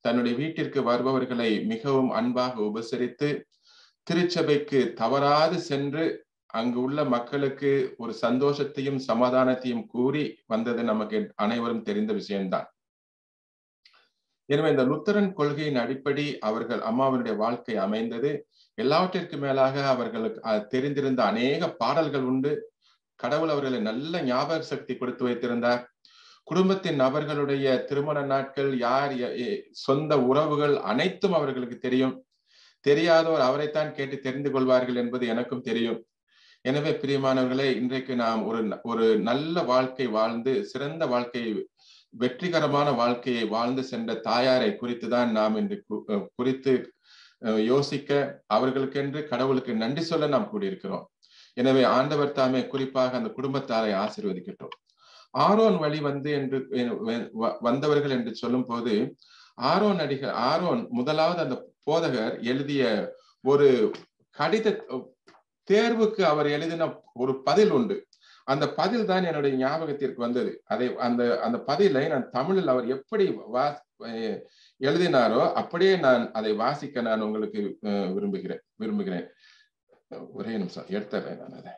தன்னுடைய வீட்டிற்கு வருபவர்களை மிகவும் அன்பாக உபசரித்து திருச்சபைக்கு தவறாது சென்று அங்கு உள்ள மக்களுக்கு ஒரு சந்தோஷத்தையும் சமாதானத்தையும் கூறி வந்தது நமக்கு அனைவரும் தெரிந்த விஷயம்தான் எனவே இந்த லுத்தரன் கொள்கையின் அடிப்படை அவர்கள் அம்மாவினுடைய வாழ்க்கை அமைந்தது எல்லாவற்றிற்கு மேலாக அவர்களுக்கு தெரிந்திருந்த அநேக பாடல்கள் உண்டு கடவுள் அவர்களை நல்ல ஞாபக சக்தி கொடுத்து வைத்திருந்தார் குடும்பத்தின் நபர்களுடைய திருமண நாட்கள் யார் சொந்த உறவுகள் அனைத்தும் அவர்களுக்கு தெரியும் தெரியாதோர் அவரைத்தான் கேட்டு தெரிந்து கொள்வார்கள் என்பது எனக்கும் தெரியும் எனவே பிரியமானவர்களே இன்றைக்கு நாம் ஒரு ஒரு நல்ல வாழ்க்கை வாழ்ந்து சிறந்த வாழ்க்கையை வெற்றிகரமான வாழ்க்கையை வாழ்ந்து சென்ற தாயாரை குறித்து தான் நாம் இன்று குறித்து யோசிக்க அவர்களுக்கென்று கடவுளுக்கு நன்றி சொல்ல நாம் கூடியிருக்கிறோம் எனவே ஆண்டவர் தாமே குறிப்பாக அந்த குடும்பத்தாரை ஆசிர்வதிக்கட்டும் ஆரோன் வழி வந்து என்று வந்தவர்கள் என்று சொல்லும் போது ஆரோன் அடிகள் ஆரோன் முதலாவது அந்த போதகர் எழுதிய ஒரு கடித தேர்வுக்கு அவர் எழுதின ஒரு பதில் உண்டு அந்த பதில் தான் என்னுடைய ஞாபகத்திற்கு வந்தது அதை அந்த அந்த பதிலை நான் தமிழில் அவர் எப்படி வா எழுதினாரோ அப்படியே நான் அதை வாசிக்க நான் உங்களுக்கு விரும்புகிறேன் விரும்புகிறேன் ஒரே நிமிஷம் எடுத்துறேன் நான் அதை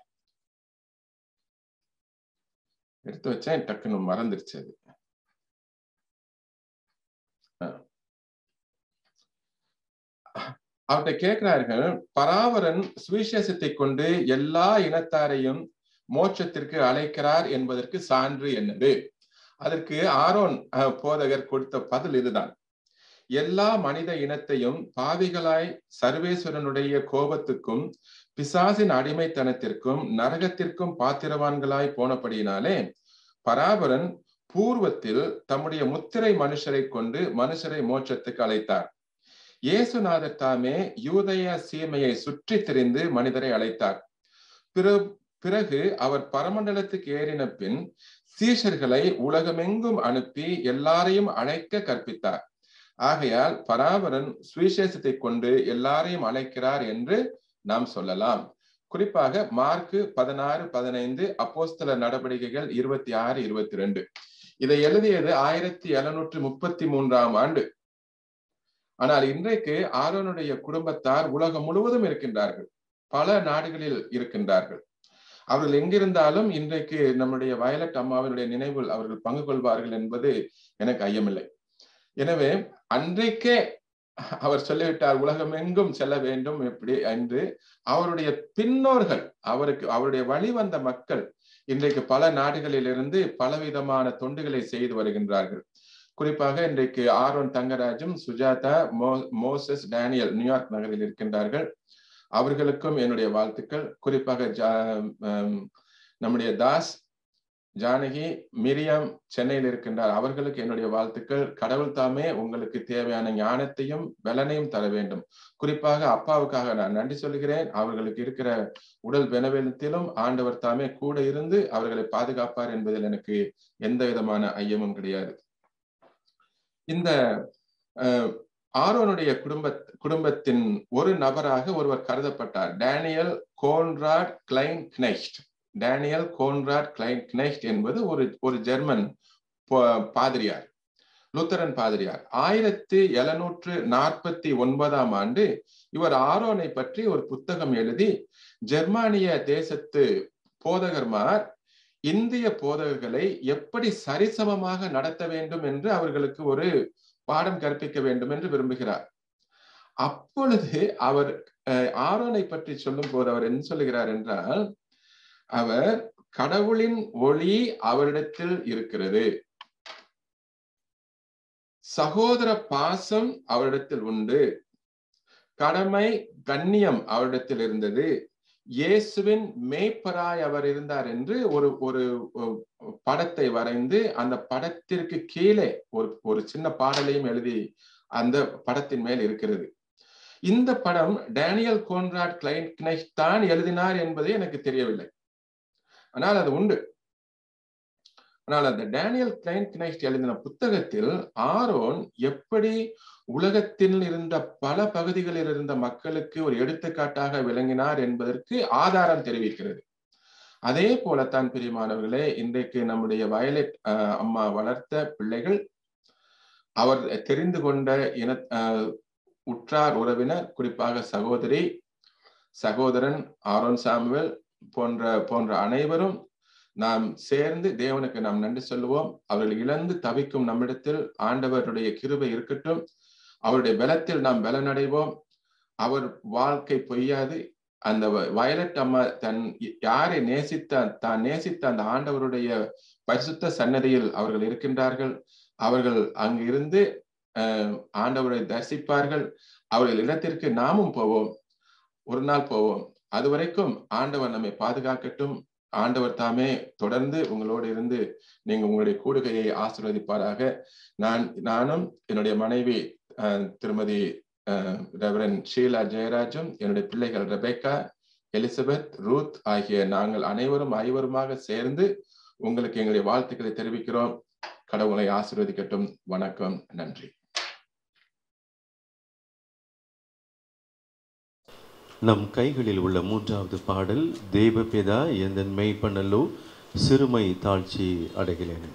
எடுத்து வச்சேன் டக்குன்னு மறந்துருச்சு அது அவர்கிட்ட கேட்கிறார்கள் பராவரன் சுவிசேஷத்தை கொண்டு எல்லா இனத்தாரையும் மோட்சத்திற்கு அழைக்கிறார் என்பதற்கு சான்று என்னது அதற்கு ஆரோன் போதகர் கொடுத்த பதில் இதுதான் எல்லா மனித இனத்தையும் பாவிகளாய் சர்வேஸ்வரனுடைய கோபத்துக்கும் பிசாசின் அடிமைத்தனத்திற்கும் நரகத்திற்கும் பாத்திரவான்களாய் போனபடியினாலே பராபரன் பூர்வத்தில் தம்முடைய முத்திரை மனுஷரை கொண்டு மனுஷரை மோட்சத்துக்கு அழைத்தார் இயேசுநாதர் தாமே யூதய சீமையை சுற்றி திரிந்து மனிதரை அழைத்தார் பிறகு அவர் பரமண்டலத்துக்கு ஏறின பின் சீஷர்களை உலகமெங்கும் அனுப்பி எல்லாரையும் அழைக்க கற்பித்தார் ஆகையால் பராபரன் சுவிசேஷத்தை கொண்டு எல்லாரையும் அழைக்கிறார் என்று நாம் சொல்லலாம் குறிப்பாக மார்க்கு பதினாறு பதினைந்து அப்போஸ்தல நடவடிக்கைகள் இருபத்தி ஆறு இருபத்தி ரெண்டு இதை எழுதியது ஆயிரத்தி எழுநூற்று முப்பத்தி மூன்றாம் ஆண்டு ஆனால் இன்றைக்கு ஆரோனுடைய குடும்பத்தார் உலகம் முழுவதும் இருக்கின்றார்கள் பல நாடுகளில் இருக்கின்றார்கள் அவர்கள் எங்கிருந்தாலும் இன்றைக்கு நம்முடைய வயலட் அம்மாவினுடைய நினைவில் அவர்கள் பங்கு கொள்வார்கள் என்பது எனக்கு ஐயமில்லை எனவே அன்றைக்கே அவர் சொல்லிவிட்டார் உலகம் எங்கும் செல்ல வேண்டும் எப்படி என்று அவருடைய பின்னோர்கள் அவருக்கு அவருடைய வழி வந்த மக்கள் இன்றைக்கு பல நாடுகளிலிருந்து பலவிதமான தொண்டுகளை செய்து வருகின்றார்கள் குறிப்பாக இன்றைக்கு ஆரோன் தங்கராஜும் சுஜாதா மோ மோசஸ் டேனியல் நியூயார்க் நகரில் இருக்கின்றார்கள் அவர்களுக்கும் என்னுடைய வாழ்த்துக்கள் குறிப்பாக நம்முடைய தாஸ் ஜானகி மிரியம் சென்னையில் இருக்கின்றார் அவர்களுக்கு என்னுடைய வாழ்த்துக்கள் கடவுள் தாமே உங்களுக்கு தேவையான ஞானத்தையும் பலனையும் தர வேண்டும் குறிப்பாக அப்பாவுக்காக நான் நன்றி சொல்கிறேன் அவர்களுக்கு இருக்கிற உடல் பெனவெலத்திலும் ஆண்டவர் தாமே கூட இருந்து அவர்களை பாதுகாப்பார் என்பதில் எனக்கு எந்த விதமான ஐயமும் கிடையாது இந்த ஆரோனுடைய குடும்ப குடும்பத்தின் ஒரு நபராக ஒருவர் கருதப்பட்டார் டேனியல் கோன்ராட் கிளைன் கினைஸ்ட் டேனியல் கோன்ராட் கிளைன் கினைஸ்ட் என்பது ஒரு ஒரு ஜெர்மன் பாதிரியார் லுத்தரன் பாதிரியார் ஆயிரத்தி எழுநூற்று நாற்பத்தி ஒன்பதாம் ஆண்டு இவர் ஆரோனை பற்றி ஒரு புத்தகம் எழுதி ஜெர்மானிய தேசத்து போதகர்மார் இந்திய போதகர்களை எப்படி சரிசமமாக நடத்த வேண்டும் என்று அவர்களுக்கு ஒரு பாடம் கற்பிக்க வேண்டும் என்று விரும்புகிறார் அப்பொழுது அவர் ஆரோனை பற்றி சொல்லும் போது அவர் என்ன சொல்லுகிறார் என்றால் அவர் கடவுளின் ஒளி அவரிடத்தில் இருக்கிறது சகோதர பாசம் அவரிடத்தில் உண்டு கடமை கண்ணியம் அவரிடத்தில் இருந்தது இயேசுவின் மேய்ப்பராய் அவர் இருந்தார் என்று ஒரு ஒரு படத்தை வரைந்து அந்த படத்திற்கு கீழே ஒரு ஒரு சின்ன பாடலையும் எழுதி அந்த படத்தின் மேல் இருக்கிறது இந்த படம் டேனியல் கோன்ராட் கிளைன் தான் எழுதினார் என்பது எனக்கு தெரியவில்லை ஆனால் அது உண்டு ஆனால் அந்த டேனியல் கிளைன் கினைஸ்ட் எழுதின புத்தகத்தில் ஆரோன் எப்படி உலகத்தில் இருந்த பல பகுதிகளில் இருந்த மக்களுக்கு ஒரு எடுத்துக்காட்டாக விளங்கினார் என்பதற்கு ஆதாரம் தெரிவிக்கிறது அதே போலத்தான் பிரியமானவர்களே இன்றைக்கு நம்முடைய வயலட் அம்மா வளர்த்த பிள்ளைகள் அவர் தெரிந்து கொண்ட இன அஹ், உற்றார் உறவினர் குறிப்பாக சகோதரி சகோதரன் ஆரோன் சாமுவேல் போன்ற போன்ற அனைவரும் நாம் சேர்ந்து தேவனுக்கு நாம் நன்றி சொல்லுவோம் அவர்கள் இழந்து தவிக்கும் நம்மிடத்தில் ஆண்டவருடைய கிருபை இருக்கட்டும் அவருடைய பலத்தில் நாம் பலனடைவோம் அவர் வாழ்க்கை பொய்யாது அந்த வ- வயலட் அம்மா தன் யாரை நேசித்த தான் நேசித்த அந்த ஆண்டவருடைய பரிசுத்த சன்னதியில் அவர்கள் இருக்கின்றார்கள் அவர்கள் அங்கிருந்து அஹ், ஆண்டவரை தரிசிப்பார்கள் அவர்கள் இடத்திற்கு நாமும் போவோம் ஒரு நாள் போவோம் அது வரைக்கும் ஆண்டவர் நம்மை பாதுகாக்கட்டும் ஆண்டவர் தாமே தொடர்ந்து உங்களோடு இருந்து நீங்க உங்களுடைய கூடுகையை ஆசீர்வதிப்பாராக நான் நானும் என்னுடைய மனைவி அஹ், திருமதி அஹ், ரெவரன் ஷீலா ஜெயராஜும் என்னுடைய பிள்ளைகள் ரெபேக்கா எலிசபெத் ரூத் ஆகிய நாங்கள் அனைவரும் ஐவருமாக சேர்ந்து உங்களுக்கு எங்களுடைய வாழ்த்துக்களை தெரிவிக்கிறோம் கடவுளை ஆசீர்வதிக்கட்டும் வணக்கம் நன்றி நம் கைகளில் உள்ள மூன்றாவது பாடல் தேவபிதா எந்தன் மெய்ப்பனல்லோ சிறுமை தாழ்ச்சி அடைகிறேன்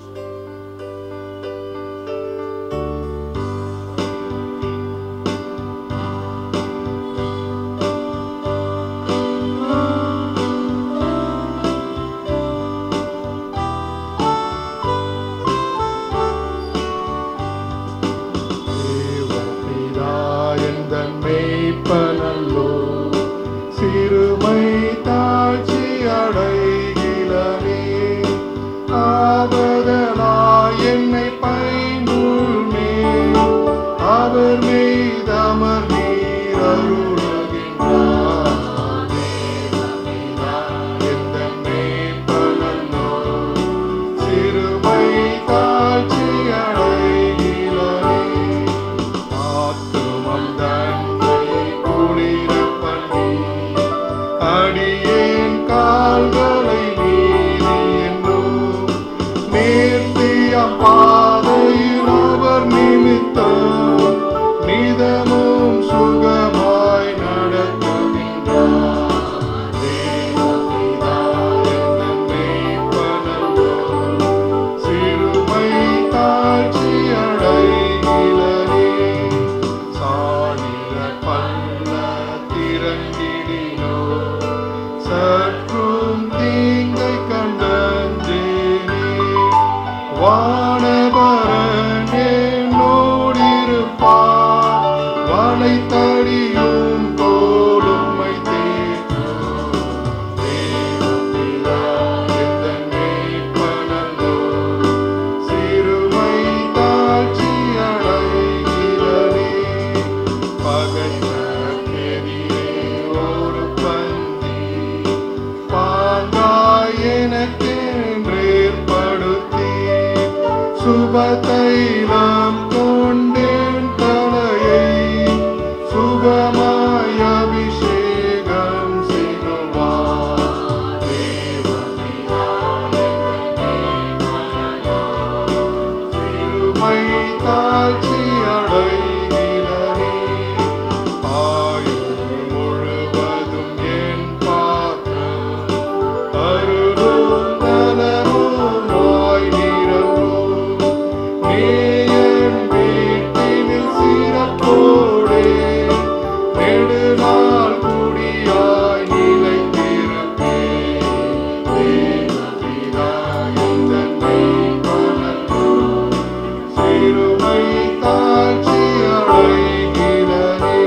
தேவபிதா எந்தன் மேய்ப்பனல்லோ, சிறுமை தாழ்ச்சி அடைகிறனே. ஆவதலாய் என்னை பைம்புல்மே, அவர் மீதமர் நீர் அருளுகின்றார். தேவபிதா எந்தன் மேய்ப்பனல்லோ, சிறுமை தாழ்ச்சி அடைகிறனே. ஆத்துமம் தன்னை குளிரப் பண்ணி, அடியேன் கால்களை நீதி என்னும் நேர்த்தியம் பாதையில் அவர் நிமித்தம் நிதமும் சுகமாய் நடத்துகின்றார். தேவபிதா எந்தன் மேய்ப்பனல்லோ, சிறுமை தாழ்ச்சி அடைகிறனே. சாடிய பள்ள திறங்கிடினோ, சற்றும் தீங்கை கண்டஞ்சேனே. வானவரன் என்னோடிருப்பார், வலைத்தடியும் தோளுமை தேற்றும். தேவபிதா எந்தன் மேய்ப்பனல்லோ, சிறுமை தாழ்ச்சி அடைகிறனே. பகைவர்க்கெதிரே ஒரு பந்தி, பாங்காய் எனக்கென்றேற்படுத்தி, சுபதைலம் கொண்டேன் தலையை சுகமாய் அபிஷேகம் செய்வார். தேவபிதா சிறுமை தாழ்ச்சி அடைகிறனே. ஆயுள் முழுவதும் என் பாத்திரம் அருளும் நலமுமாய் நிரம்பும். நீ என் வீட்டினில் சிறப்போடே நெடுநாள் குடியாய் நிலைத்திருப்பேன். தேவபிதா எந்தன் மெய்ப்பனல்லோ, சிறுமை தாழ்ச்சி அடைகிறனே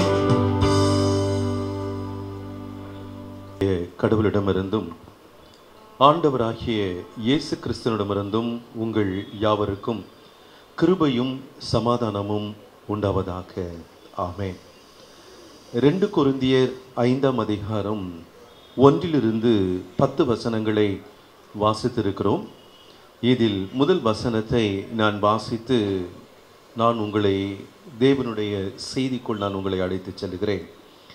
கடவுளிடமிருந்தும் ஆண்டவராகிய இயேசு கிறிஸ்துவிடமிருந்தும் உங்கள் யாவருக்கும் கிருபையும் சமாதானமும் உண்டாவதாக ஆமென் ரெண்டு கொரிந்தியர் ஐந்தாம் அதிகாரம் ஒன்றிலிருந்து பத்து வசனங்களை வாசித்திருக்கிறோம் இதில் முதல் வசனத்தை நான் வாசித்து நான் உங்களை தேவனுடைய செய்திக்குள் நான் உங்களை அழைத்துச் செல்கிறேன்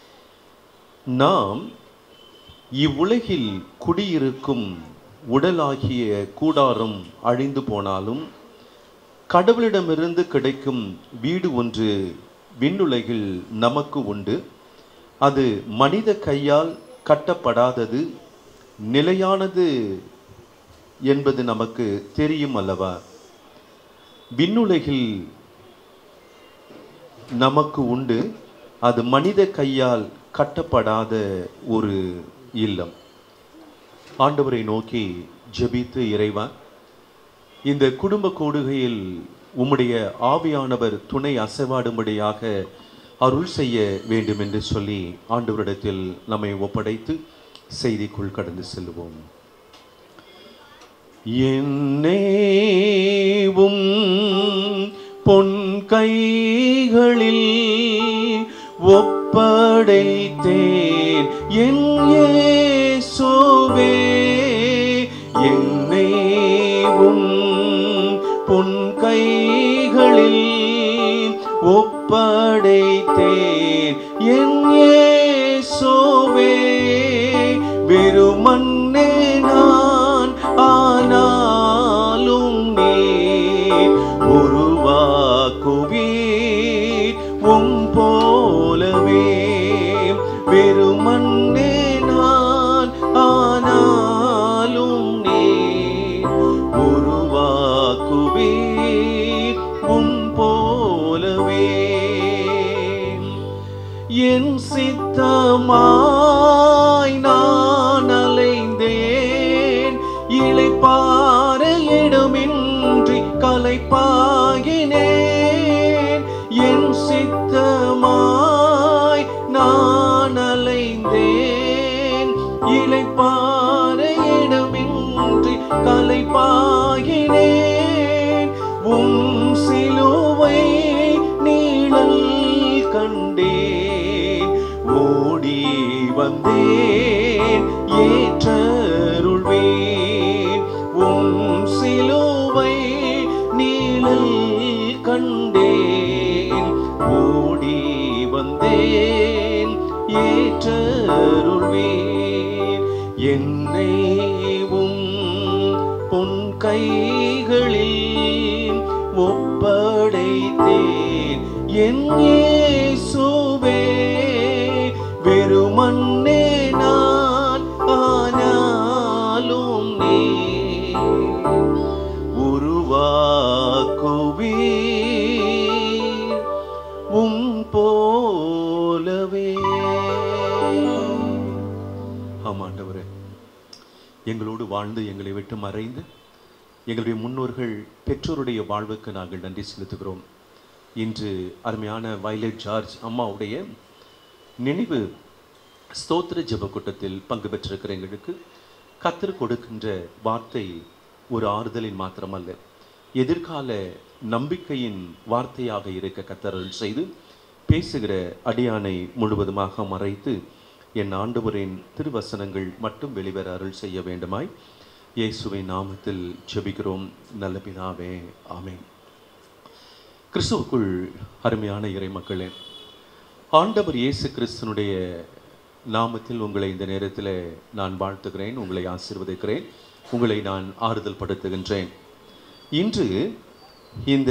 நாம் இவ்வுலகில் குடியிருக்கும் உடலாகிய கூடாரம் அழிந்து போனாலும் கடவுளிடமிருந்து கிடைக்கும் வீடு ஒன்று விண்ணுலகில் நமக்கு உண்டு அது மனித கையால் கட்டப்படாதது நிலையானது என்பது நமக்கு தெரியும் அல்லவா விண்ணுலகில் நமக்கு உண்டு அது மனித கையால் கட்டப்படாத ஒரு இல்லம் ஆண்டவரை நோக்கி ஜெபித்து இறைவா இந்த குடும்ப கூடுகையில் உம்முடைய ஆவியானவர் துணை அசைவாடும்படியாக அருள் செய்ய வேண்டும் என்று சொல்லி ஆண்டவரிடத்தில் நம்மை ஒப்படைத்து செய்திக்குள் கடந்து செல்வோம் என்னேவும் பொன் கைகளில் ஒப்படைத்தேன் என் இயேசுவே என்னேவும் பொன் கைகளில் ஒப்படைத்தேன் என் இயேசுவே வெறுமன்னே நான் ஆனாலும் நீர் உருவாக்குவீர் உம் போலவே வெறுமன்னே நான் ஆனாலும் நீர் உருவாக்குவீர் உம் போலவே என் சித்தமாய் நான் அலைந்தேன் இளைப்பாற இடமின்றி கலைப்பாகினேன் என் சித்தமாய் நான் அலைந்தேன் இளைப்பாற இடமின்றி கலைப்பாகினேன் உம் சிலுவை நீழல் கண்டேன் ஓடி வந்தேன் ஏற்றருள்வேன் உம் சிலுவை நீழல் கண்டேன் ஓடி வந்தேன் ஏற்றருள்வேன் என்னை உம் பொன் கைகளில் ஒப்படைத்தேன் என் இயேசுவே வெறுமன்னே நான் ஆனாலும் நீ உருவாக்குவீர் உம் போலவே ஆமாண்டவரே எங்களோடு வாழ்ந்து எங்களை விட்டு மறைந்து எங்களுடைய முன்னோர்கள் பெற்றோருடைய வாழ்வுக்கு நாங்கள் நன்றி செலுத்துகிறோம் இன்று அருமையான வயலட் ஜார்ஜ் அம்மாவுடைய நினைவு ஸ்தோத்திர ஜெப கூட்டத்தில் பங்கு பெற்றிருக்கிற எங்களுக்கு கத்தர் கொடுக்கின்ற வார்த்தை ஒரு ஆறுதலின் மாத்திரமல்ல எதிர்கால நம்பிக்கையின் வார்த்தையாக இருக்க கத்தரல் செய்து பேசுகிற அடியானை முழுவதுமாக மறைத்து என் ஆண்டவரின் திருவசனங்கள் மட்டும் வெளிவர அருள் செய்ய வேண்டுமாய் இயேசுவின் நாமத்தில் ஜெபிக்கிறோம் நல்ல பிதாவே ஆமென் கிறிஸ்துவுக்குள் அருமையான இறை மக்களே ஆண்டவர் இயேசு கிறிஸ்தனுடைய நாமத்தில் உங்களை இந்த நேரத்தில் நான் வாழ்த்துகிறேன் உங்களை ஆசீர்வதிக்கிறேன் உங்களை நான் ஆறுதல் படுத்துகின்றேன் இன்று இந்த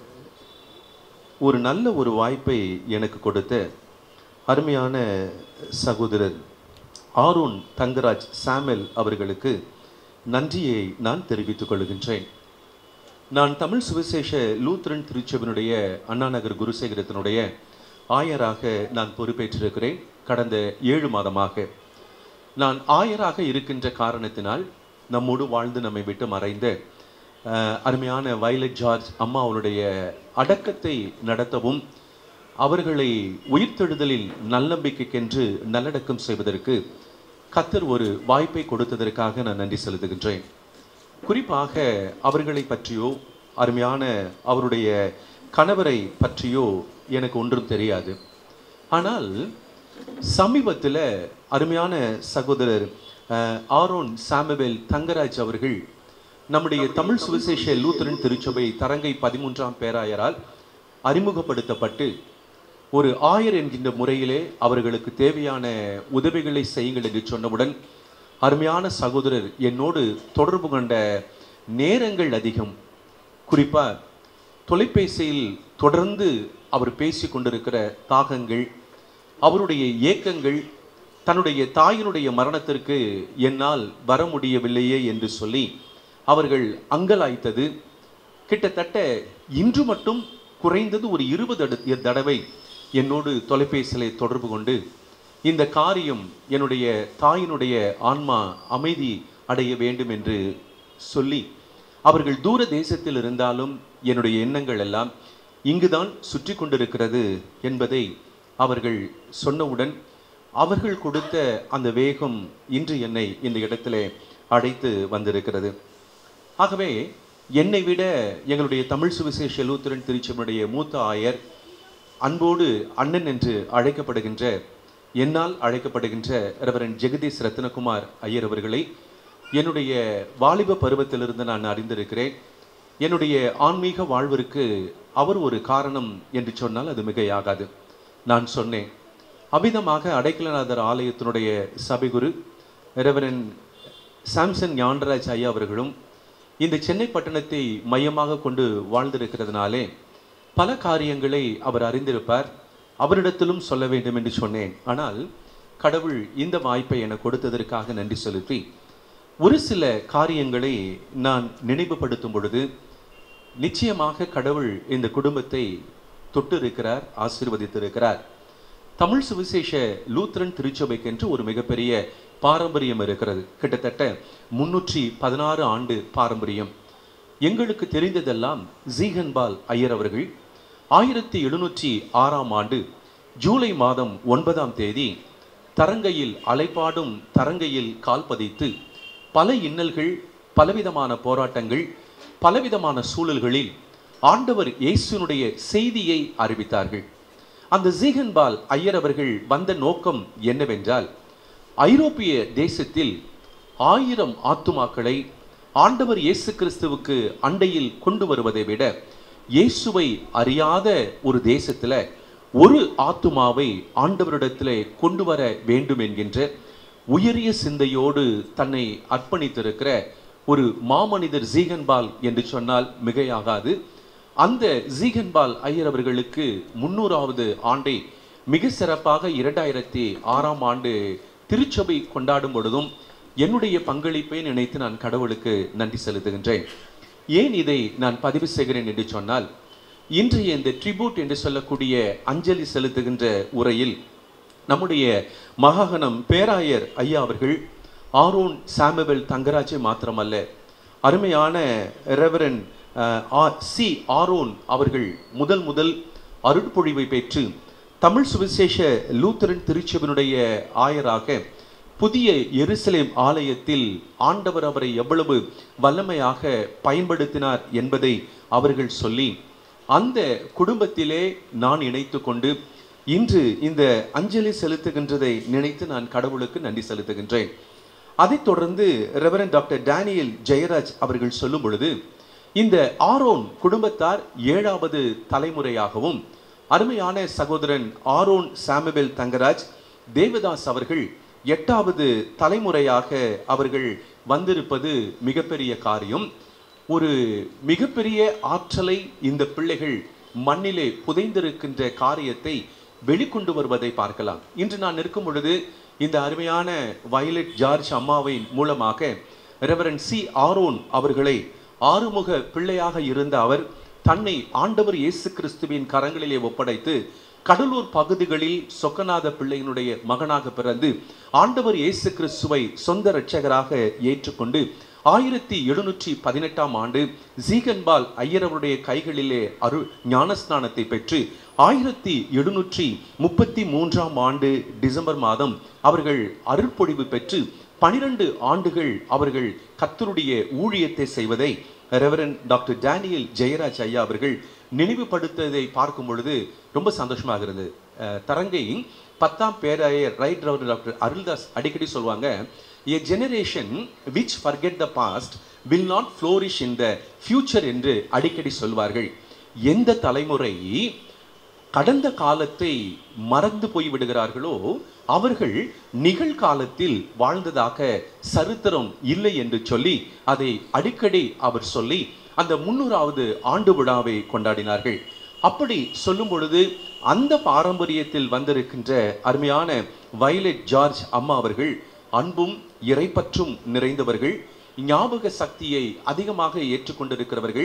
ஒரு நல்ல ஒரு வாய்ப்பை எனக்கு கொடுத்த அருமையான சகோதரர் ஆரோன் தங்கராஜ் சாமெல் அவர்களுக்கு நன்றியை நான் தெரிவித்துக் கொள்கின்றேன் நான் தமிழ் சுவிசேஷ லூத்ரன் திருச்சபையினுடைய அண்ணா நகர் குருசேகரத்தினுடைய ஆயராக நான் பொறுப்பேற்றிருக்கிறேன் கடந்த ஏழு மாதமாக நான் ஆயராக இருக்கின்ற காரணத்தினால் நம்மோடு வாழ்ந்து நம்மை விட்டு மறைந்த அஹ், அருமையான வயலட் ஜார்ஜ் அம்மா அவருடைய அடக்கத்தை நடத்தவும் அவர்களை உயிர்த்தெழுதலில் நல்லம்பிக்கைக்கென்று நல்லடக்கம் செய்வதற்கு கத்தர் ஒரு வாய்ப்பை கொடுத்ததற்காக நான் நன்றி செலுத்துகின்றேன் குறிப்பாக அவர்களை பற்றியோ அருமையான அவருடைய கணவரை பற்றியோ எனக்கு ஒன்றும் தெரியாது ஆனால் சமீபத்தில் அருமையான சகோதரர் அஹ், ஆரோன் சாமுவேல் தங்கராஜ் அவர்கள் நம்முடைய தமிழ் சுவிசேஷ லூத்தரன் திருச்சபை தரங்கை பதிமூன்றாம் பேராயரால் அறிமுகப்படுத்தப்பட்டு ஒரு ஆயர் என்கின்ற முறையிலே அவர்களுக்கு தேவையான உதவிகளை செய்யுங்கள் என்று சொன்னவுடன் அருமையான சகோதரர் என்னோடு தொடர்பு கொண்ட நேரங்கள் அதிகம் குறிப்பா தொலைபேசியில் தொடர்ந்து அவர் பேசி கொண்டிருக்கிற தாகங்கள் அவருடைய ஏக்கங்கள் தன்னுடைய தாயினுடைய மரணத்திற்கு என்னால் வர முடியவில்லையே என்று சொல்லி அவர்கள் அங்கலாய்த்தது கிட்டத்தட்ட இன்று மட்டும் குறைந்தது ஒரு இருபது அடு- தடவை என்னோடு தொலைபேசியிலே தொடர்பு கொண்டு இந்த காரியம் என்னுடைய தாயினுடைய ஆன்மா அமைதி அடைய வேண்டும் என்று சொல்லி அவர்கள் தூர தேசத்தில் இருந்தாலும் என்னுடைய எண்ணங்கள் எல்லாம் இங்குதான் சுற்றி கொண்டிருக்கிறது என்பதை அவர்கள் சொன்னவுடன் அவர்கள் கொடுத்த அந்த வேகம் இன்று என்னை இந்த இடத்திலே அழைத்து வந்திருக்கிறது ஆகவே என்னை விட எங்களுடைய தமிழ் சுவிசேஷ லூத்திரன் திருச்சபையுடைய மூத்த ஆயர் அன்போடு அண்ணன் என்று அழைக்கப்படுகின்ற என்னால் அழைக்கப்படுகின்ற ரெவரன் ஜெகதீஷ் ரத்னகுமார் ஐயர் அவர்களை என்னுடைய வாலிப பருவத்திலிருந்து நான் அறிந்திருக்கிறேன் என்னுடைய ஆன்மீக வாழ்விற்கு அவர் ஒரு காரணம் என்று சொன்னால் அது மிகையாகாது நான் சொன்னேன் அபிதமாக அடைக்கலநாதர் ஆலயத்தினுடைய சபைகுரு ரெவரன் சாம்சன் ஞானராஜ் ஐயா அவர்களும் இந்த சென்னை பட்டணத்தை மையமாக கொண்டு வாழ்ந்திருக்கிறதுனாலே பல காரியங்களை அவர் அறிந்திருப்பார் அவரிடத்திலும் சொல்ல வேண்டும் என்று சொன்னேன் ஆனால் கடவுள் இந்த வாய்ப்பை எனக்கு கொடுத்ததற்காக நன்றி செலுத்தி ஒரு சில காரியங்களை நான் நினைவுபடுத்தும் பொழுது நிச்சயமாக கடவுள் இந்த குடும்பத்தை தொட்டு இருக்கிறார் ஆசீர்வதித்திருக்கிறார் தமிழ் சுவிசேஷ லூத்ரன் திருச்சபைக்கென்று ஒரு மிகப்பெரிய பாரம்பரியம் இருக்கிறது கிட்டத்தட்ட முன்னூற்றி பதினாறு ஆண்டு பாரம்பரியம் எங்களுக்கு தெரிந்ததெல்லாம் ஜீகன்பால் ஐயர் அவர்கள் ஆயிரத்தி எழுநூற்றி ஆறாம் ஆண்டு ஜூலை மாதம் ஒன்பதாம் தேதி தரங்கையில் அலைப்பாடும் தரங்கையில் கால் பதித்து பல இன்னல்கள் பலவிதமான போராட்டங்கள் பலவிதமான சூழல்களில் ஆண்டவர் இயேசுனுடைய செய்தியை அறிவித்தார்கள் அந்த ஜீகன்பால் ஐயர் அவர்கள் வந்த நோக்கம் என்னவென்றால் ஐரோப்பிய தேசத்தில் ஆயிரம் ஆத்துமாக்களை ஆண்டவர் இயேசு கிறிஸ்துவுக்கு அண்டையில் கொண்டு வருவதை விட இயேசுவை அறியாத ஒரு தேசத்துல ஒரு ஆத்துமாவை ஆண்டவரிடத்திலே கொண்டு வர வேண்டும் என்கின்ற உயரிய சிந்தையோடு தன்னை அர்ப்பணித்திருக்கிற ஒரு மாமனிதர் ஜீகன்பால் என்று சொன்னால் மிகையாகாது அந்த ஜீகன்பால் ஐயர் அவர்களுக்கு முன்னூறாவது ஆண்டை மிக சிறப்பாக இரண்டாயிரத்தி ஆறாம் ஆண்டு திருச்சபை கொண்டாடும் பொழுதும் என்னுடைய பங்களிப்பை நினைத்து நான் கடவுளுக்கு நன்றி செலுத்துகின்றேன் ஏன் இதை நான் பதிவு செய்கிறேன் என்று சொன்னால் இன்றைய இந்த ட்ரிபியூட் என்று சொல்லக்கூடிய அஞ்சலி செலுத்துகின்ற உரையில் நம்முடைய மகாகணம் பேராயர் ஐயா அவர்கள் ஆரோன் சாமுவேல் தங்கராஜை மாத்திரமல்ல அருமையான ரெவரன் சி ஆரோன் அவர்கள் முதல் முதல் அருட்பொழிவை பெற்று தமிழ் சுவிசேஷ லூத்தரன் திருச்சபையினுடைய ஆயராக புதிய எருசலேம் ஆலயத்தில் ஆண்டவர் அவரை எவ்வளவு வல்லமையாக பயன்படுத்தினார் என்பதை அவர்கள் சொல்லி அந்த குடும்பத்திலே நான் இணைத்து கொண்டு இன்று இந்த அஞ்சலி செலுத்துகின்றதை நினைத்து நான் கடவுளுக்கு நன்றி செலுத்துகின்றேன் அதைத் தொடர்ந்து ரெவரன் டாக்டர் டேனியல் ஜெயராஜ் அவர்கள் சொல்லும் பொழுது இந்த ஆரோன் குடும்பத்தார் ஏழாவது தலைமுறையாகவும் அருமையான சகோதரன் ஆரோன் சாமுவேல் தங்கராஜ் தேவதாஸ் அவர்கள் எட்டாவது தலைமுறையாக அவர்கள் வந்திருப்பது மிகப்பெரிய காரியம் ஒரு மிகப்பெரிய ஆற்றலை இந்த பிள்ளைகள் மண்ணிலே புதைந்திருக்கின்ற காரியத்தை வெளிக்கொண்டு வருவதை பார்க்கலாம் இன்று நான் இருக்கும் பொழுது இந்த அருமையான வயலட் ஜார்ஜ் அம்மாவின் மூலமாக ரெவரன் சி ஆரோன் அவர்களை ஆறுமுக பிள்ளையாக இருந்த அவர் தன்னை ஆண்டவர் இயேசு கிறிஸ்துவின் கரங்களிலே ஒப்படைத்து கடலூர் பகுதிகளில் சொக்கநாத பிள்ளையினுடைய மகனாக பிறந்து ஆண்டவர் இயேசு கிறிஸ்துவை சொந்த இரட்சகராக ஏற்றுக்கொண்டு ஆயிரத்தி எழுநூற்றி பதினெட்டாம் ஆண்டு ஜீகன்பால் ஐயரவருடைய கைகளிலே அரு ஞானஸ்நானத்தை பெற்று ஆயிரத்தி எழுநூற்றி முப்பத்தி மூன்றாம் ஆண்டு டிசம்பர் மாதம் அவர்கள் அருள்பொழிவு பெற்று பனிரெண்டு ஆண்டுகள் அவர்கள் கத்தருடைய ஊழியத்தை செய்வதை ரெவரன் டாக்டர் டேனியல் ஜெயராஜ் ஐயா அவர்கள் நினைவுபடுத்ததை பார்க்கும் பொழுது ரொம்ப சந்தோஷமாக இருந்தது அஹ், தரங்கை பத்தாம் பேராயர் ரைட் ரெவரன் டாக்டர் அருள்தாஸ் அடிக்கடி சொல்லுவாங்க a generation which forget the past will not flourish in the future என்று அடிக்கடி சொல்வார்கள் எந்த தலைமுறை கடந்த காலத்தை மறந்து போய் விடுகிறார்களோ அவர்கள் நிகழ்காலத்தில் வாழ்ந்ததாக சரித்திரம் இல்லை என்று சொல்லி அதை அடிக்கடி அவர் சொல்லி அந்த முன்னூறாவது ஆண்டு விழாவை கொண்டாடினார்கள் அப்படி சொல்லும் பொழுது அந்த பாரம்பரியத்தில் வந்திருக்கின்ற அருமையான வயலட் ஜார்ஜ் அம்மா அவர்கள் அன்பும் இறைப்பற்றும் நிறைந்தவர்கள் ஞாபக சக்தியை அதிகமாக ஏற்றுக்கொண்டிருக்கிறவர்கள்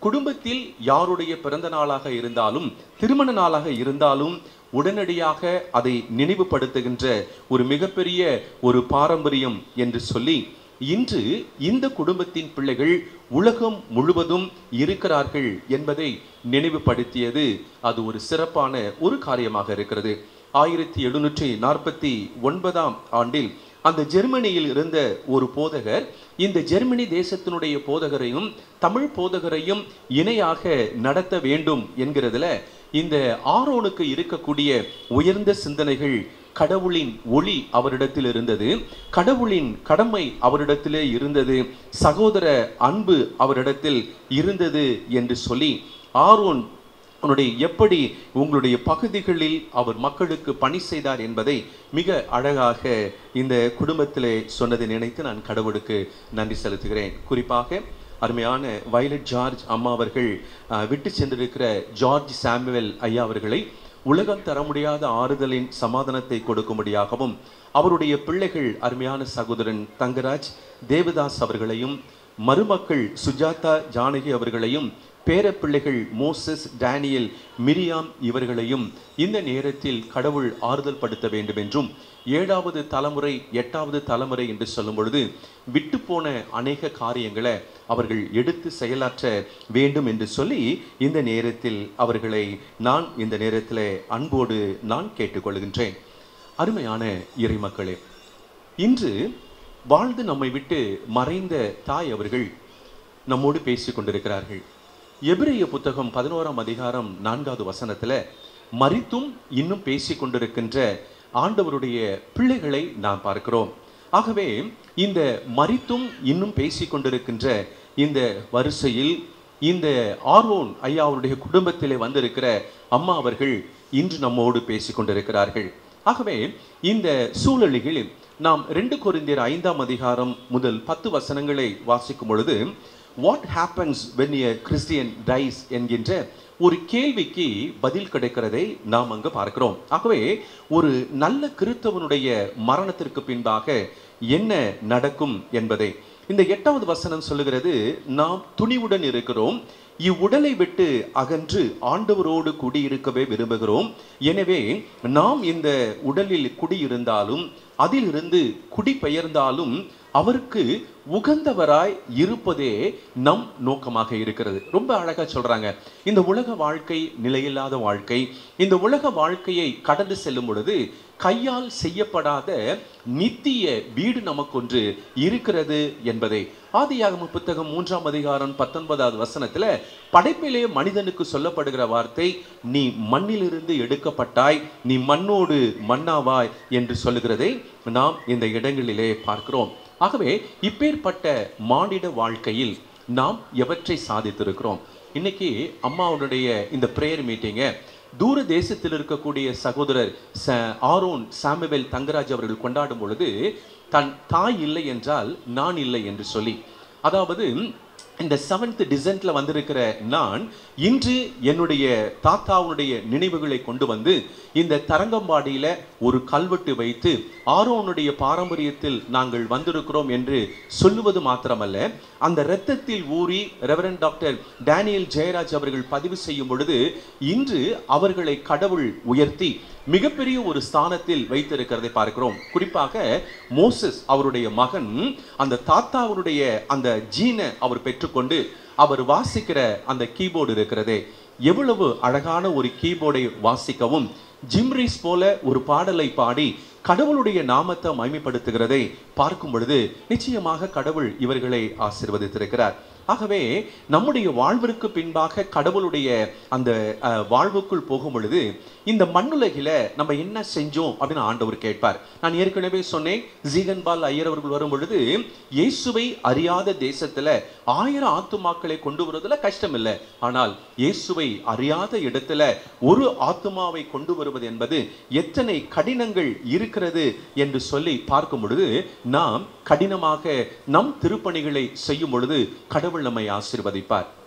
குடும்பத்தில் யாருடைய பிறந்த நாளாக இருந்தாலும் திருமண நாளாக இருந்தாலும் உடனடியாக அதை நினைவுபடுத்துகின்ற ஒரு மிகப்பெரிய ஒரு பாரம்பரியம் என்று சொல்லி இன்று இந்த குடும்பத்தின் பிள்ளைகள் உலகம் முழுவதும் இருக்கிறார்கள் என்பதை நினைவுபடுத்தியது அது ஒரு சிறப்பான ஒரு காரியமாக இருக்கிறது ஆயிரத்தி எழுநூற்றி நாற்பத்தி ஒன்பதாம் ஆண்டில் அந்த ஜெர்மனியில் இருந்த ஒரு போதகர் இந்த ஜெர்மனி தேசத்தினுடைய போதகரையும் தமிழ் போதகரையும் இணையாக நடத்த வேண்டும் என்கிறதுல இந்த ஆரோனுக்கு இருக்கக்கூடிய உயர்ந்த சிந்தனைகள் கடவுளின் ஒளி அவரிடத்தில் இருந்தது கடவுளின் கடமை அவரிடத்திலே இருந்தது சகோதர அன்பு அவரிடத்தில் இருந்தது என்று சொல்லி ஆரோன் உன்னுடைய எப்படி உங்களுடைய பகுதிகளில் அவர் மக்களுக்கு பணி செய்தார் என்பதை மிக அழகாக இந்த குடும்பத்திலே சொன்னதை நினைத்து நான் கடவுளுக்கு நன்றி செலுத்துகிறேன் குறிப்பாக அருமையான வயலட் ஜார்ஜ் அம்மா அவர்கள் அஹ், விட்டு சென்றிருக்கிற ஜார்ஜ் சாமுவேல் ஐயா அவர்களை உலகம் தர முடியாத ஆறுதலின் சமாதானத்தை கொடுக்கும்படியாகவும் அவருடைய பிள்ளைகள் அருமையான சகோதரன் தங்கராஜ் தேவதாஸ் அவர்களையும் மருமக்கள் சுஜாதா ஜானகி அவர்களையும் பேரப்பிள்ளைகள் மோசஸ் டேனியல் மிரியாம் இவர்களையும் இந்த நேரத்தில் கடவுள் ஆறுதல் படுத்த வேண்டும் என்றும் ஏழாவது தலைமுறை எட்டாவது தலைமுறை என்று சொல்லும் பொழுது விட்டு போன அநேக காரியங்களை அவர்கள் எடுத்து செயலாற்ற வேண்டும் என்று சொல்லி இந்த நேரத்தில் அவர்களை நான் இந்த நேரத்தில் அன்போடு நான் கேட்டுக்கொள்கின்றேன் அருமையான இறைமக்களே இன்று வாழ்ந்து நம்மை விட்டு மறைந்த தாய் அவர்கள் நம்மோடு பேசிக் கொண்டிருக்கிறார்கள் எபிரேய புத்தகம் பதினோராம் அதிகாரம் நான்காவது வசனத்துல மரித்தும் இன்னும் பேசிக் கொண்டிருக்கின்ற ஆண்டவருடைய பிள்ளைகளை நாம் பார்க்கிறோம் ஆகவே இந்த மரித்தும் இன்னும் பேசிக் கொண்டிருக்கின்ற இந்த வரிசையில் இந்த ஆர்வோன் ஐயா அவருடைய குடும்பத்திலே வந்திருக்கிற அம்மா அவர்கள் இன்று நம்மோடு பேசிக் கொண்டிருக்கிறார்கள் ஆகவே இந்த சூழலில் நாம் ரெண்டு கொரிந்தியர் ஐந்தாம் அதிகாரம் முதல் பத்து வசனங்களை வாசிக்கும் பொழுது what happens when a Christian dies என்கின்ற ஒரு கேள்விக்கு பதில் கிடைக்கிறதை நாம் அங்கு பார்க்கிறோம் ஆகவே ஒரு நல்ல கிறிஸ்தவனுடைய மரணத்திற்கு பின்பாக என்ன நடக்கும் என்பதை இந்த எட்டாவது வசனம் சொல்லுகிறது நாம் துணிவுடன் இருக்கிறோம் இவ்வுடலை விட்டு அகன்று ஆண்டவரோடு குடியிருக்கவே விரும்புகிறோம் எனவே நாம் இந்த உடலில் குடியிருந்தாலும் அதிலிருந்து குடிபெயர்ந்தாலும் அவருக்கு உகந்தவராய் இருப்பதே நம் நோக்கமாக இருக்கிறது ரொம்ப அழகா சொல்றாங்க இந்த உலக வாழ்க்கை நிலையில்லாத வாழ்க்கை இந்த உலக வாழ்க்கையை கடந்து செல்லும் பொழுது கையால் செய்யப்படாத நித்திய வீடு நமக்கொன்று இருக்கிறது என்பதை ஆதியாகம புத்தகம் மூன்றாம் அதிகாரம் பத்தொன்பதாவது வசனத்துல படைப்பிலே மனிதனுக்கு சொல்லப்படுகிற வார்த்தை நீ மண்ணிலிருந்து எடுக்கப்பட்டாய் நீ மண்ணோடு மண்ணாவாய் என்று சொல்லுகிறதை நாம் இந்த இடங்களிலே பார்க்கிறோம் ஆகவே இப்பேற்பட்ட மானிட வாழ்க்கையில் நாம் எவற்றை சாதித்திருக்கிறோம் இன்னைக்கு அம்மாவுடைய இந்த பிரேயர் மீட்டிங்கை தூர தேசத்தில் இருக்கக்கூடிய சகோதரர் ச ஆரோன் சாமுவேல் தங்கராஜ் அவர்கள் கொண்டாடும் பொழுது தன் தாய் இல்லை என்றால் நான் இல்லை என்று சொல்லி அதாவது இந்த செவன்த் டிசன்ட்ல வந்திருக்கிற நான் இன்று என்னுடைய தாத்தாவுடைய நினைவுகளை கொண்டு வந்து இந்த தரங்கம்பாடியில ஒரு கல்வெட்டு வைத்து ஆரோனுடைய பாரம்பரியத்தில் நாங்கள் வந்திருக்கிறோம் என்று சொல்லுவது மாத்திரமல்ல அந்த இரத்தத்தில் ஊறி ரெவரன் டாக்டர் டேனியல் ஜெயராஜ் அவர்கள் பதிவு செய்யும் பொழுது இன்று அவர்களை கடவுள் உயர்த்தி மிகப்பெரிய ஒரு ஸ்தானத்தில் வைத்திருக்கிறதை பார்க்கிறோம் குறிப்பாக மோசஸ் அவருடைய மகன் அந்த தாத்தாவுடைய அந்த ஜீனை அவர் பெற்றுக்கொண்டு அவர் வாசிக்கிற அந்த கீபோர்டு இருக்கிறதே எவ்வளவு அழகான ஒரு கீபோர்டை வாசிக்கவும் ஜிம்ரிஸ் போல ஒரு பாடலை பாடி கடவுளுடைய நாமத்தை மகிமைப்படுத்துகிறதை பார்க்கும் பொழுது நிச்சயமாக கடவுள் இவர்களை ஆசிர்வதித்திருக்கிறார் ஆகவே நம்முடைய வாழ்விற்கு பின்பாக கடவுளுடைய அந்த அஹ், வாழ்வுக்குள் போகும் பொழுது இந்த மண்ணுலகில நம்ம என்ன செஞ்சோம் அப்படின்னு ஆண்டவர் கேட்பார் நான் ஏற்கனவே சொன்னேன் ஜீகன்பால் ஐயர் அவர்கள் வரும் பொழுது இயேசுவை அறியாத தேசத்துல ஆயிரம் ஆத்துமாக்களை கொண்டு வருவதுல கஷ்டம் இல்லை ஆனால் இயேசுவை அறியாத இடத்துல ஒரு ஆத்துமாவை கொண்டு வருவது என்பது எத்தனை கடினங்கள் இருக்கிறது என்று சொல்லி பார்க்கும் பொழுது நாம் கடினமாக நம் திருப்பணிகளை செய்யும் பொழுது கடவுள் நம்மை ஆசீர்வதிப்பார்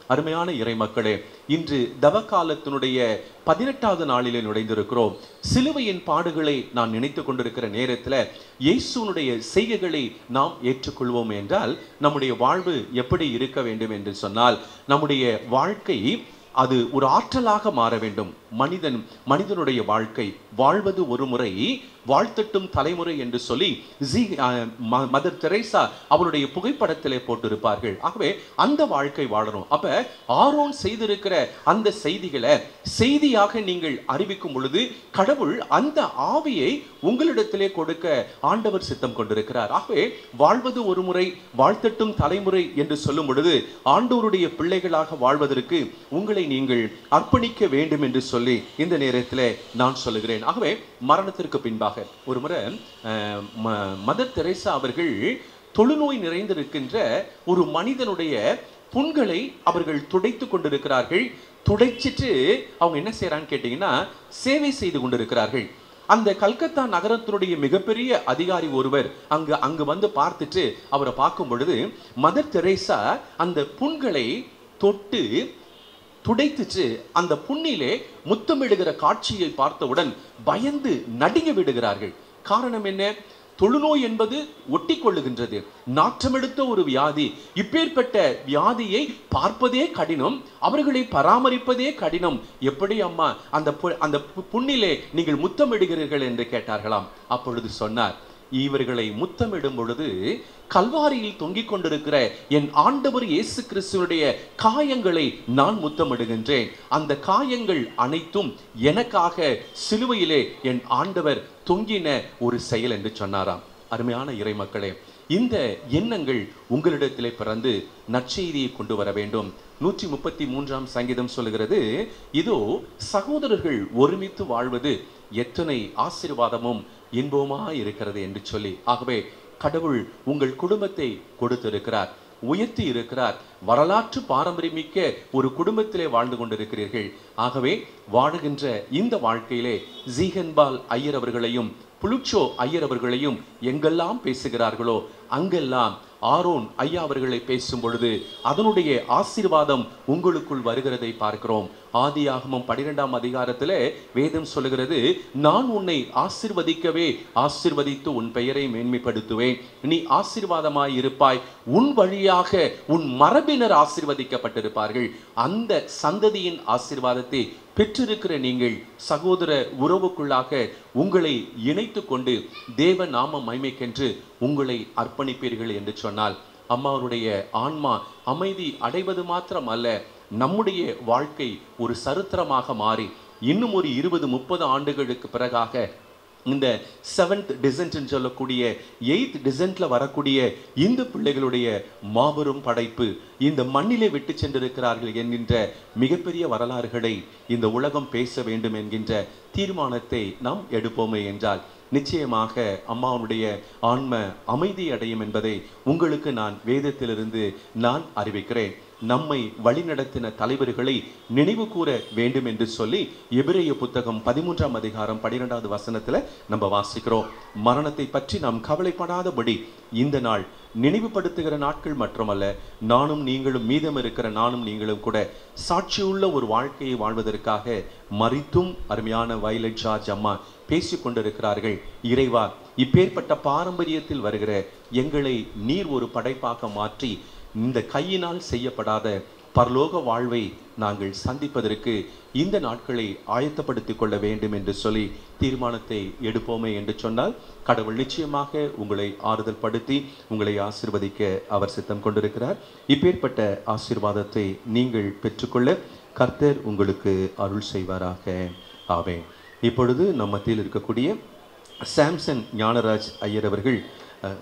அருமையான இறை மக்களே இன்று தவக்காலத்தினுடைய பதினெட்டாவது நாளிலே நுழைந்திருக்கிறோம் சிலுவையின் பாடுகளை நான் நினைத்து கொண்டிருக்கிற நேரத்தில் இயேசுனுடைய செய்கைகளை நாம் ஏற்றுக்கொள்வோம் என்றால் நம்முடைய வாழ்வு எப்படி இருக்க வேண்டும் என்று சொன்னால் நம்முடைய வாழ்க்கை அது ஒரு ஆற்றலாக மாற வேண்டும் மனிதன் மனிதனுடைய வாழ்க்கை வாழ்வது ஒரு முறை வாழ்த்தட்டும் தலைமுறை என்று சொல்லி ஜி அஹ், ம- மதர் தெரேசா அவருடைய புகைப்படத்திலே போட்டிருப்பார்கள் ஆகவே அந்த வாழ்க்கை வாழணும் அப்ப ஆரோன் செய்திருக்கிற அந்த செய்திகளை செய்தியாக நீங்கள் அறிவிக்கும் பொழுது கடவுள் அந்த ஆவியை உங்களிடத்திலே கொடுக்க ஆண்டவர் சித்தம் கொண்டிருக்கிறார் ஆகவே வாழ்வது ஒரு முறை வாழ்த்தட்டும் தலைமுறை என்று சொல்லும் பொழுது ஆண்டோருடைய பிள்ளைகளாக வாழ்வதற்கு உங்களை நீங்கள் அர்ப்பணிக்க வேண்டும் என்று சொல்லி இந்த நேரத்தில் நான் சொல்லுகிறேன் ஆகவே மரணத்திற்கு பின்பாக ஒரு முறை அஹ், ம- மதர் தெரேசா அவர்கள் தொழுநோய் நிறைந்திருக்கின்ற ஒரு மனிதனுடைய புண்களை அவர்கள் துடைத்து கொண்டிருக்கிறார்கள் துடைச்சிட்டு அவங்க என்ன செய்யறான்னு கேட்டீங்கன்னா சேவை செய்து கொண்டிருக்கிறார்கள் அந்த கல்கத்தா நகரத்தினுடைய மிகப்பெரிய அதிகாரி ஒருவர் அங்கு அங்கு வந்து பார்த்துட்டு அவரை பார்க்கும் பொழுது மதர் தெரேசா அந்த புண்களை தொட்டு துடைத்துச்சு அந்த புண்ணிலே முத்தமிடுகிற காட்சியை பார்த்தவுடன் பயந்து நடுங்க விடுகிறார்கள் காரணம் என்ன தொழுநோய் என்பது ஒட்டி கொள்ளுகின்றது நாற்றமெடுத்த ஒரு வியாதி இப்பேற்பட்ட வியாதியை பார்ப்பதே கடினம் அவர்களை பராமரிப்பதே கடினம் எப்படி அம்மா அந்த பு- அந்த பு- புண்ணிலே நீங்கள் முத்தமிடுகிறீர்கள் என்று கேட்டார்களாம் அப்பொழுது சொன்னார் இவர்களை முத்தமிடும் பொழுது கல்வாரியில் தொங்கிக் கொண்டிருக்கிற என் ஆண்டவர் இயேசு கிறிஸ்துவனுடைய காயங்களை நான் முத்தமிடுகின்றேன் அந்த காயங்கள் அனைத்தும் எனக்காக சிலுவையிலே என் ஆண்டவர் தொங்கின ஒரு செயல் என்று சொன்னாராம் அருமையான இறை மக்களே இந்த எண்ணங்கள் உங்களிடத்திலே பிறந்து நற்செய்தியை கொண்டு வர வேண்டும் நூற்றி முப்பத்தி மூன்றாம் சங்கீதம் சொல்லுகிறது இதோ சகோதரர்கள் ஒருமித்து வாழ்வது எத்தனை ஆசீர்வாதமும் இன்பமா இருக்கிறது என்று சொல்லி ஆகவே கடவுள் உங்கள் குடும்பத்தை கொடுத்திருக்கிறார் உயர்த்தி இருக்கிறார் வரலாற்று பாரம்பரியமிக்க ஒரு குடும்பத்திலே வாழ்ந்து கொண்டிருக்கிறீர்கள் ஆகவே வாழுகின்ற இந்த வாழ்க்கையிலே ஜீகன்பால் ஐயர் அவர்களையும் புளுச்சோ ஐயர் அவர்களையும் எங்கெல்லாம் பேசுகிறார்களோ அங்கெல்லாம் ஆரோன் ஐயா அவர்களை பேசும் பொழுது அதனுடைய ஆசீர்வாதம் உங்களுக்குள் வருகிறதை பார்க்கிறோம் ஆதியாகமம் பன்னிரெண்டாம் அதிகாரத்திலே வேதம் சொல்லுகிறது நான் உன்னை ஆசிர்வதிக்கவே ஆசிர்வதித்து உன் பெயரை மேன்மைப்படுத்துவேன் நீ ஆசீர்வாதமாய் இருப்பாய் உன் வழியாக உன் மரபினர் ஆசீர்வதிக்கப்பட்டிருப்பார்கள் அந்த சந்ததியின் ஆசீர்வாதத்தை பெற்றிருக்கிற நீங்கள் சகோதர உறவுக்குள்ளாக உங்களை இணைத்து கொண்டு தேவ நாம மைமைக்கென்று உங்களை அர்ப்பணிப்பீர்கள் என்று சொன்னால் அம்மாவுடைய ஆன்மா அமைதி அடைவது மாத்திரம் அல்ல நம்முடைய வாழ்க்கை ஒரு சரித்திரமாக மாறி இன்னும் ஒரு இருபது முப்பது ஆண்டுகளுக்கு பிறகாக இந்த செவன்த் டிசன்ட் சொல்லக்கூடிய எயித் டிசன்ட்ல வரக்கூடிய இந்த பிள்ளைகளுடைய மாபெரும் படைப்பு இந்த மண்ணிலே விட்டு சென்றிருக்கிறார்கள் என்கின்ற மிகப்பெரிய வரலாறுகளை இந்த உலகம் பேச வேண்டும் என்கின்ற தீர்மானத்தை நாம் எடுப்போமே என்றால் நிச்சயமாக அம்மாவுடைய ஆன்ம அமைதி அடையும் என்பதை உங்களுக்கு நான் வேதத்திலிருந்து நான் அறிவிக்கிறேன் நம்மை வழிநடத்தின தலைவர்களை நினைவு கூற வேண்டும் என்று சொல்லி எபிரேய புத்தகம் பதிமூன்றாம் அதிகாரம் பன்னிரெண்டாவது வசனத்துல நம்ம வாசிக்கிறோம் மரணத்தை பற்றி நாம் கவலைப்படாதபடி இந்த நாள் நினைவுபடுத்துகிற நாட்கள் மட்டுமல்ல நானும் நீங்களும் மீதம் இருக்கிற நானும் நீங்களும் கூட சாட்சியுள்ள ஒரு வாழ்க்கையை வாழ்வதற்காக மறித்தும் அருமையான வயலட் ஜார்ஜ் அம்மா பேசிக் கொண்டிருக்கிறார்கள் இறைவா இப்பேற்பட்ட பாரம்பரியத்தில் வருகிற எங்களை நீர் ஒரு படைப்பாக மாற்றி இந்த கையினால் செய்யப்படாத பரலோக வாழ்வை நாங்கள் சந்திப்பதற்கு இந்த நாட்களை ஆயத்தப்படுத்திக் கொள்ள வேண்டும் என்று சொல்லி தீர்மானத்தை எடுப்போமே என்று சொன்னால் கடவுள் நிச்சயமாக உங்களை ஆறுதல் படுத்தி உங்களை ஆசிர்வதிக்க அவர் சித்தம் கொண்டிருக்கிறார் இப்பேற்பட்ட ஆசீர்வாதத்தை நீங்கள் பெற்றுக்கொள்ள கர்த்தர் உங்களுக்கு அருள் செய்வாராக ஆவே இப்பொழுது நம் மத்தியில் இருக்கக்கூடிய சாம்சன் ஞானராஜ் ஐயர் அவர்கள் அஹ்,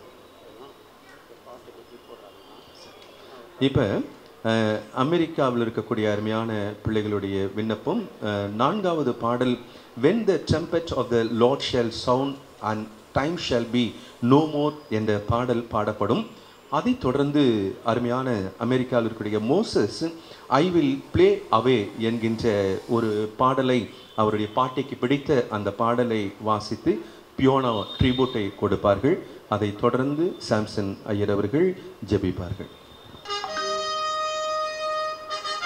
இப்போ அமெரிக்காவில் இருக்கக்கூடிய அருமையான பிள்ளைகளுடைய விண்ணப்பம் அஹ், நான்காவது பாடல் when the trumpet of the lord shall sound and time shall be no more என்ற பாடல் பாடப்படும் அதைத் தொடர்ந்து அருமையான அமெரிக்காவில் இருக்கக்கூடிய Moses I will fly away என்கின்ற ஒரு பாடலை அவருடைய பாட்டிக்கு பிடித்த அந்த பாடலை வாசித்து பியோனா ட்ரிபியூட்டை கொடுப்பார்கள் அதைத் தொடர்ந்து சாம்சன் ஐயர் அவர்கள் ஜெபிப்பார்கள்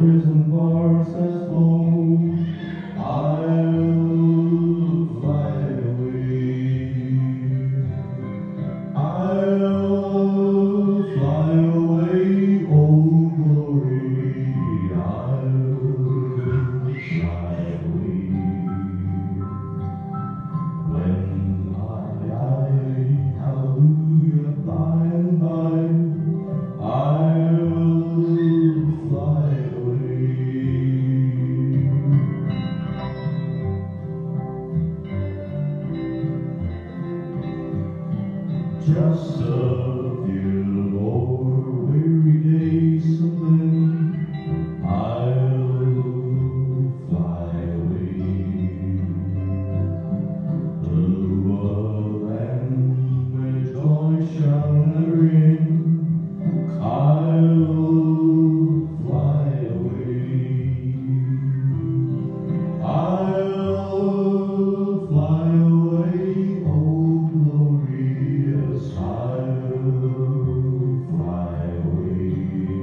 prison bars has flown, I'll fly away. I'll fly away, oh glory, I'll fly away. When I die, hallelujah, by and by, I'll fly away. Just a few more weary days and then I'll fly away to a land where joy shall never end. I'll fly away. I'll fly away, oh glorious, I'll fly away.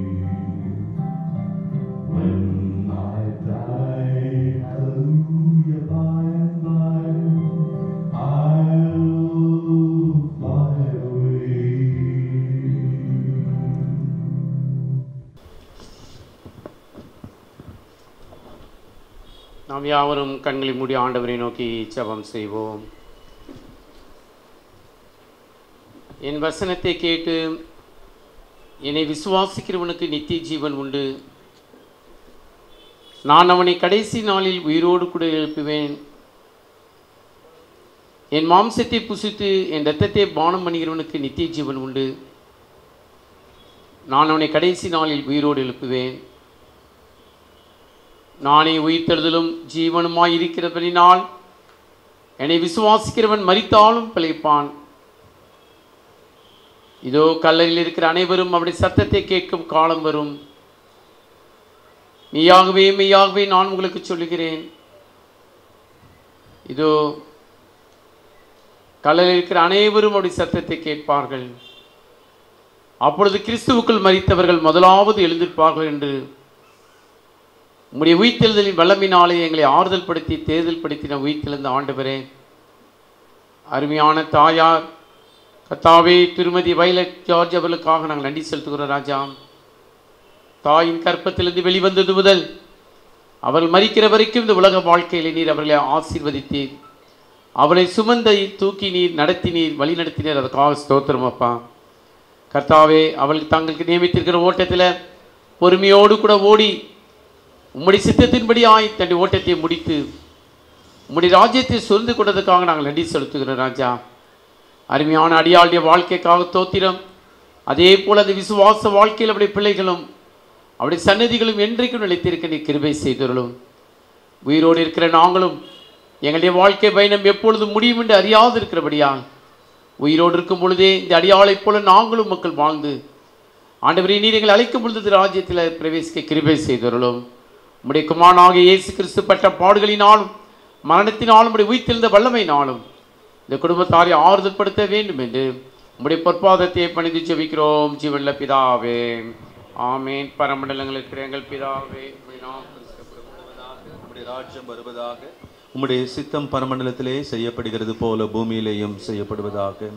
When I die, hallelujah, by and by, I'll fly away. நாம் யாவரும் கண்களை மூடி ஆண்டவரை நோக்கி ஜெபம் செய்வோம் என் வசனத்தை கேட்டு என்னை விசுவாசிக்கிறவனுக்கு நித்திய ஜீவன் உண்டு நான் அவனை கடைசி நாளில் உயிரோடு கூட எழுப்புவேன் என் மாம்சத்தை புசித்து என் இரத்தத்தை பானம் பண்ணுகிறவனுக்கு நித்திய ஜீவன் உண்டு நான் அவனை கடைசி நாளில் உயிரோடு எழுப்புவேன் நானே உயிர்த்தெழுதலும் ஜீவனுமாய் இருக்கிறபடினால் என்னை விசுவாசிக்கிறவன் மரித்தாலும் பிழைப்பான் இதோ கல்லறையில் இருக்கிற அனைவரும் அவருடைய சத்தத்தை கேட்கும் காலம் வரும் மெய்யாகவே மெய்யாகவே நான் உங்களுக்கு சொல்லுகிறேன் இதோ கல்லறையில் இருக்கிற அனைவரும் அவருடைய சத்தத்தை கேட்பார்கள் அப்பொழுது கிறிஸ்துவுக்குள் மரித்தவர்கள் முதலாவது எழுந்திருப்பார்கள் என்று உம்முடைய உயிர்த்தெழுதலின் வல்லமினாலே எங்களை ஆறுதல் படுத்தி தேர்தல் படுத்தின உயிர்த்தெழுந்த ஆண்டவரே அருமையான தாயார் கத்தாவே திருமதி வயலட் ஜார்ஜ் அவர்களுக்காக நாங்கள் நன்றி செலுத்துகிறோம் ராஜா தாயின் கற்பத்திலிருந்து வெளிவந்தது முதல் அவர்கள் மறிக்கிற வரைக்கும் இந்த உலக வாழ்க்கையில் நீர் அவர்களை ஆசீர்வதித்தீர் அவளை சுமந்த தூக்கி நீர் நடத்தினீர் வழி நடத்தினீர் அதுக்காக ஸ்தோத்திரம் அப்பா கர்த்தாவே அவளுக்கு தங்களுக்கு நியமித்திருக்கிற ஓட்டத்தில் பொறுமையோடு கூட ஓடி உம்முடைய சித்தத்தின்படி ஆய் தன்னுடைய ஓட்டத்தை முடித்து உம்முடைய ராஜ்யத்தை சுருந்து கொண்டதுக்காக நாங்கள் நன்றி செலுத்துகிறோம் ராஜா அருமையான அடியாளுடைய வாழ்க்கைக்காக தோத்திரம் அதே போல் அந்த விசுவாச வாழ்க்கையில் அவருடைய பிள்ளைகளும் அவருடைய சன்னதிகளும் என்றைக்கும் நிலைத்திருக்க நீ கிருபை செய்தருளும் உயிரோடு இருக்கிற நாங்களும் எங்களுடைய வாழ்க்கை பயணம் எப்பொழுது முடியும் என்று அறியாது இருக்கிறபடியால் உயிரோடு இருக்கும் பொழுதே இந்த அடியாளைப் போல நாங்களும் மக்கள் வாழ்ந்து ஆண்டவரே நீர் எங்களை அழைக்கும் பொழுது ராஜ்யத்தில் பிரவேசிக்க கிருபை செய்தருளும் உம்முடைய குமாரனாகிய இயேசு கிறிஸ்து பட்ட பாடுகளினாலும் மரணத்தினாலும் உடைய உயிர்த்தெழுந்த வல்லமையினாலும் இந்த குடும்பத்தாரை ஆறுதல் படுத்த வேண்டும் என்று உம்முடைய பொற்பாதத்தை பணிந்து ஜெபிக்கிறோம் ஜீவன்ல பிதாவே ஆமேன் பரமண்டலங்கள் இருக்கிற எங்கள் பிதாவே உம்முடைய நாமம் பரிசுத்தப்படுவதாக. உம்முடைய ராஜ்யம் வருவதாக உம்முடைய சித்தம் பரமண்டலத்திலே செய்யப்படுகிறது போல பூமியிலேயும் செய்யப்படுவதாக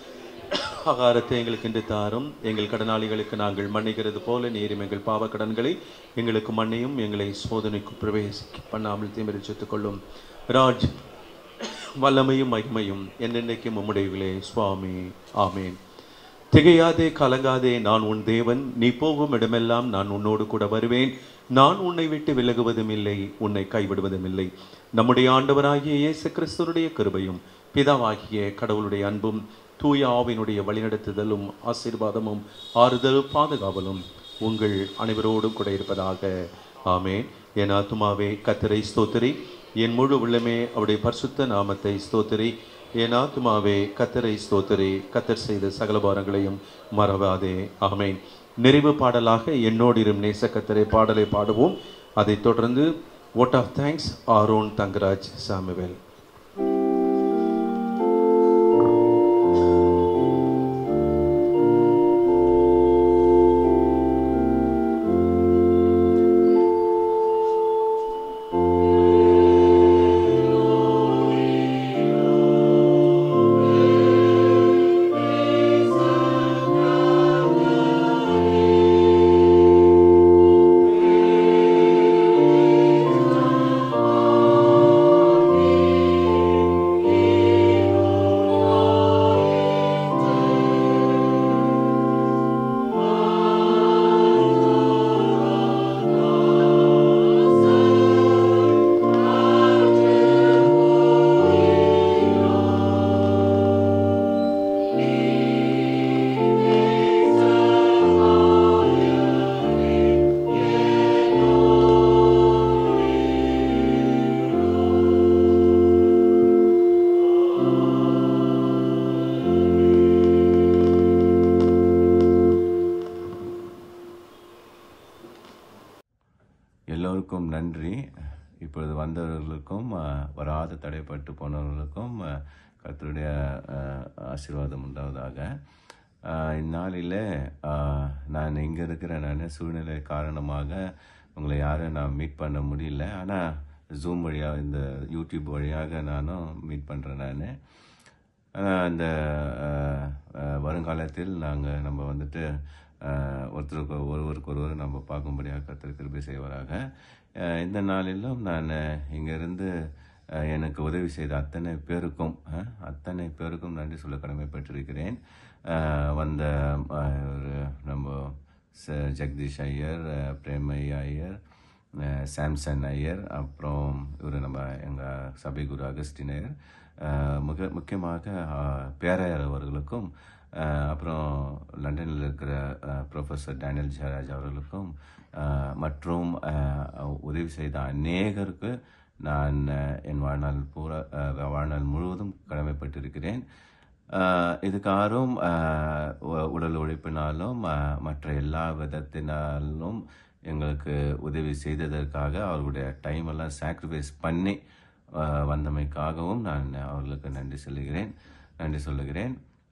ஆகாரத்தை எங்களுக்கு இன்று தாரும் எங்கள் கடனாளிகளுக்கு நாங்கள் மன்னிக்கிறது போல நீரும் எங்கள் பாவ கடன்களை எங்களுக்கு மன்னியும் எங்களை சோதனைக்கு பிரவேசிக்க பண்ணாமல் தீமிரிச்சுத்துக் கொள்ளும் ராஜ் வல்லமையும் மகிமையும் என்னென்னைக்கும் உம்முடையவிலே சுவாமி ஆமேன் திகையாதே கலங்காதே நான் உன் தேவன் நீ போகும் இடமெல்லாம் நான் உன்னோடு கூட வருவேன் நான் உன்னை விட்டு விலகுவதும் இல்லை உன்னை கைவிடுவதும் இல்லை நம்முடைய ஆண்டவராகிய இயேசு கிறிஸ்துவனுடைய கிருபையும் பிதாவாகிய கடவுளுடைய அன்பும் தூய ஆவினுடைய வழிநடத்துதலும் ஆசீர்வாதமும் ஆறுதலும் பாதுகாவலும் உங்கள் அனைவரோடும் கூட இருப்பதாக ஆமேன் என் ஆத்துமாவே கத்தரை ஸ்தோத்திரி என் முழு உள்ளமே அவருடைய பரிசுத்த நாமத்தை ஸ்தோத்திரி என் ஆத்துமாவே கத்தரை ஸ்தோத்திரி கத்தர் செய்த சகல பாரங்களையும் மறவாதே ஆமேன் நிறைவு பாடலாக என்னோடு இரும் நேச கத்தரை பாடலை பாடுவோம் அதைத் தொடர்ந்து vote of thanks Aaron Thangaraj Samuel எல்லோருக்கும் நன்றி இப்பொழுது வந்தவர்களுக்கும் அஹ், வராத தடைப்பட்டு போனவர்களுக்கும் அஹ், கர்த்தருடைய அஹ், ஆசீர்வாதம் உண்டாவதாக அஹ், இந்நாளில் அஹ், நான் இங்கே இருக்கிற நான் சூழ்நிலை காரணமாக உங்களை யாரும் நான் மீட் பண்ண முடியல ஆனால் ஜூம் வழியாக இந்த யூடியூப் வழியாக நானும் மீட் பண்ணுறேன் நான் ஆனால் அந்த அஹ், அஹ், வருங்காலத்தில் நாங்கள் நம்ம வந்துட்டு அஹ், ஒருத்தருக்கு ஒருவருக்கு ஒருவர் நம்ம பார்க்கும்படியாக கர்த்தர் கிருபை செய்வாராக அஹ், இந்த நாளிலும் நான் இங்கிருந்து அஹ், எனக்கு உதவி செய்த அத்தனை பேருக்கும் அஹ், அத்தனை பேருக்கும் நன்றி சொல்ல கடமைப்பட்டிருக்கிறேன் அஹ், வந்த அஹ், ஒரு நம்ம ச- ஜெகதீஷ் ஐயர் அஹ், பிரேமையா ஐயர் அஹ், சாம்சன் ஐயர் அப்புறம் இவர் நம்ம எங்கள் சபை குரு அகஸ்டின் ஐயர் அஹ், முக முக்கியமாக அஹ், பேரையர் அவர்களுக்கும் அஹ், அப்புறம் லண்டனில் இருக்கிற அஹ், ப்ரொஃபஸர் டேனியல் ஜெயராஜ் அவர்களுக்கும் அஹ், மற்றும் அஹ், உதவி செய்த அநேகருக்கு நான் அஹ், என் வாழ்நாள் பூரா அஹ், வாழ்நாள் முழுவதும் கடமைப்பட்டிருக்கிறேன் ஆஹ் இதுக்காரும் ஆஹ் உ- உடல் உழைப்பினாலும் ஆஹ் மற்ற எல்லா விதத்தினாலும் எங்களுக்கு உதவி செய்ததற்காக அவர்களுடைய டைம் எல்லாம் சாக்ரிஃபைஸ் பண்ணி ஆஹ் வந்தமைக்காகவும் நான் அவர்களுக்கு நன்றி சொல்லுகிறேன் நன்றி சொல்லுகிறேன்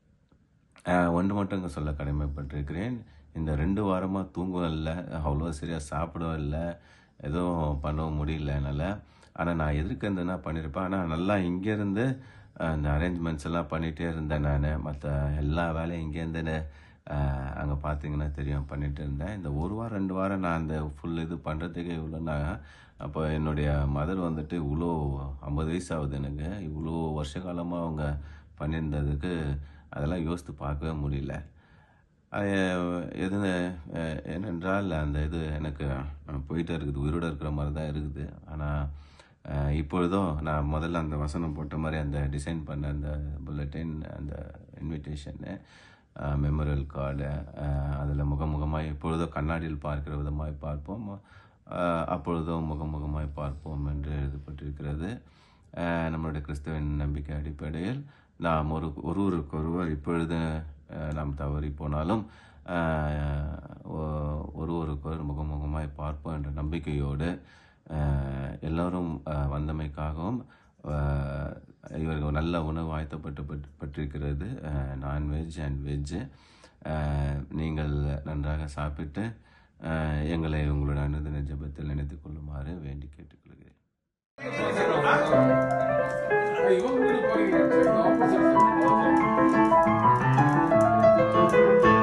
ஆஹ் ஒன்று மட்டும் இங்கே சொல்ல கடமைப்பட்டிருக்கிறேன் இந்த ரெண்டு வாரமாக தூங்கவும் இல்லை அவ்வளோ சரியாக சாப்பிடவும் இல்லை எதுவும் பண்ணவும் முடியல என்னால் ஆனால் நான் எதுக்கு இருந்தேன்னா பண்ணியிருப்பேன் ஆனால் நல்லா இங்கேருந்து அந்த அரேஞ்ச்மெண்ட்ஸ் எல்லாம் பண்ணிகிட்டே இருந்தேன் நான் மற்ற எல்லா வேலையும் இங்கேருந்து அங்கே பார்த்தீங்கன்னா தெரியும் பண்ணிட்டு இருந்தேன் இந்த ஒரு வாரம் ரெண்டு வாரம் நான் அந்த ஃபுல் இது பண்ணுறதுக்கு இவ்வளோ நான் அப்போ என்னுடைய மதர் வந்துட்டு இவ்வளோ ஐம்பது வயசு ஆகுது எனக்கு இவ்வளோ வருஷ காலமாக அவங்க பண்ணியிருந்ததுக்கு அதெல்லாம் யோசித்து பார்க்கவே முடியல அது எது அஹ், ஏனென்றால் அந்த இது எனக்கு அஹ், போயிட்டே இருக்குது உயிரோடு இருக்கிற மாதிரி தான் இருக்குது ஆனால் இப்பொழுதும் நான் முதல்ல அந்த வசனம் போட்ட மாதிரி அந்த டிசைன் பண்ண அந்த புல்லட்டின் அந்த இன்விடேஷனு மெமரியல் கார்டு அதில் முகமுகமாய் எப்பொழுதோ கண்ணாடியில் பார்க்கிற விதமாய் பார்ப்போம் அஹ், அப்பொழுதும் முகமுகமாய் பார்ப்போம் என்று எழுதப்பட்டிருக்கிறது அஹ், நம்மளுடைய கிறிஸ்தவின் நம்பிக்கை அடிப்படையில் நாம் ஒரு ஒருவருக்கு ஒருவர் இப்பொழுது அஹ், நாம் தவறி போனாலும் அஹ், ஒ- ஒருவருக்கொருவர் முகமுகமாய் பார்ப்போம் என்ற நம்பிக்கையோடு அஹ், எல்லோரும் அஹ், வந்தமைக்காகவும் அஹ், இவர்கள் நல்ல உணவு ஆயத்தப்பட்டு பட்டு- பட்டிருக்கிறது நான்வெஜ் அண்ட் வெஜ்ஜு நீங்கள் நன்றாக சாப்பிட்டு அஹ், எங்களை உங்களுடைய அனுதின ஜெபத்தில் நினைத்துக் கொள்ளுமாறு வேண்டி கேட்டுக்கொள்கிறேன் இவங்க போறீங்க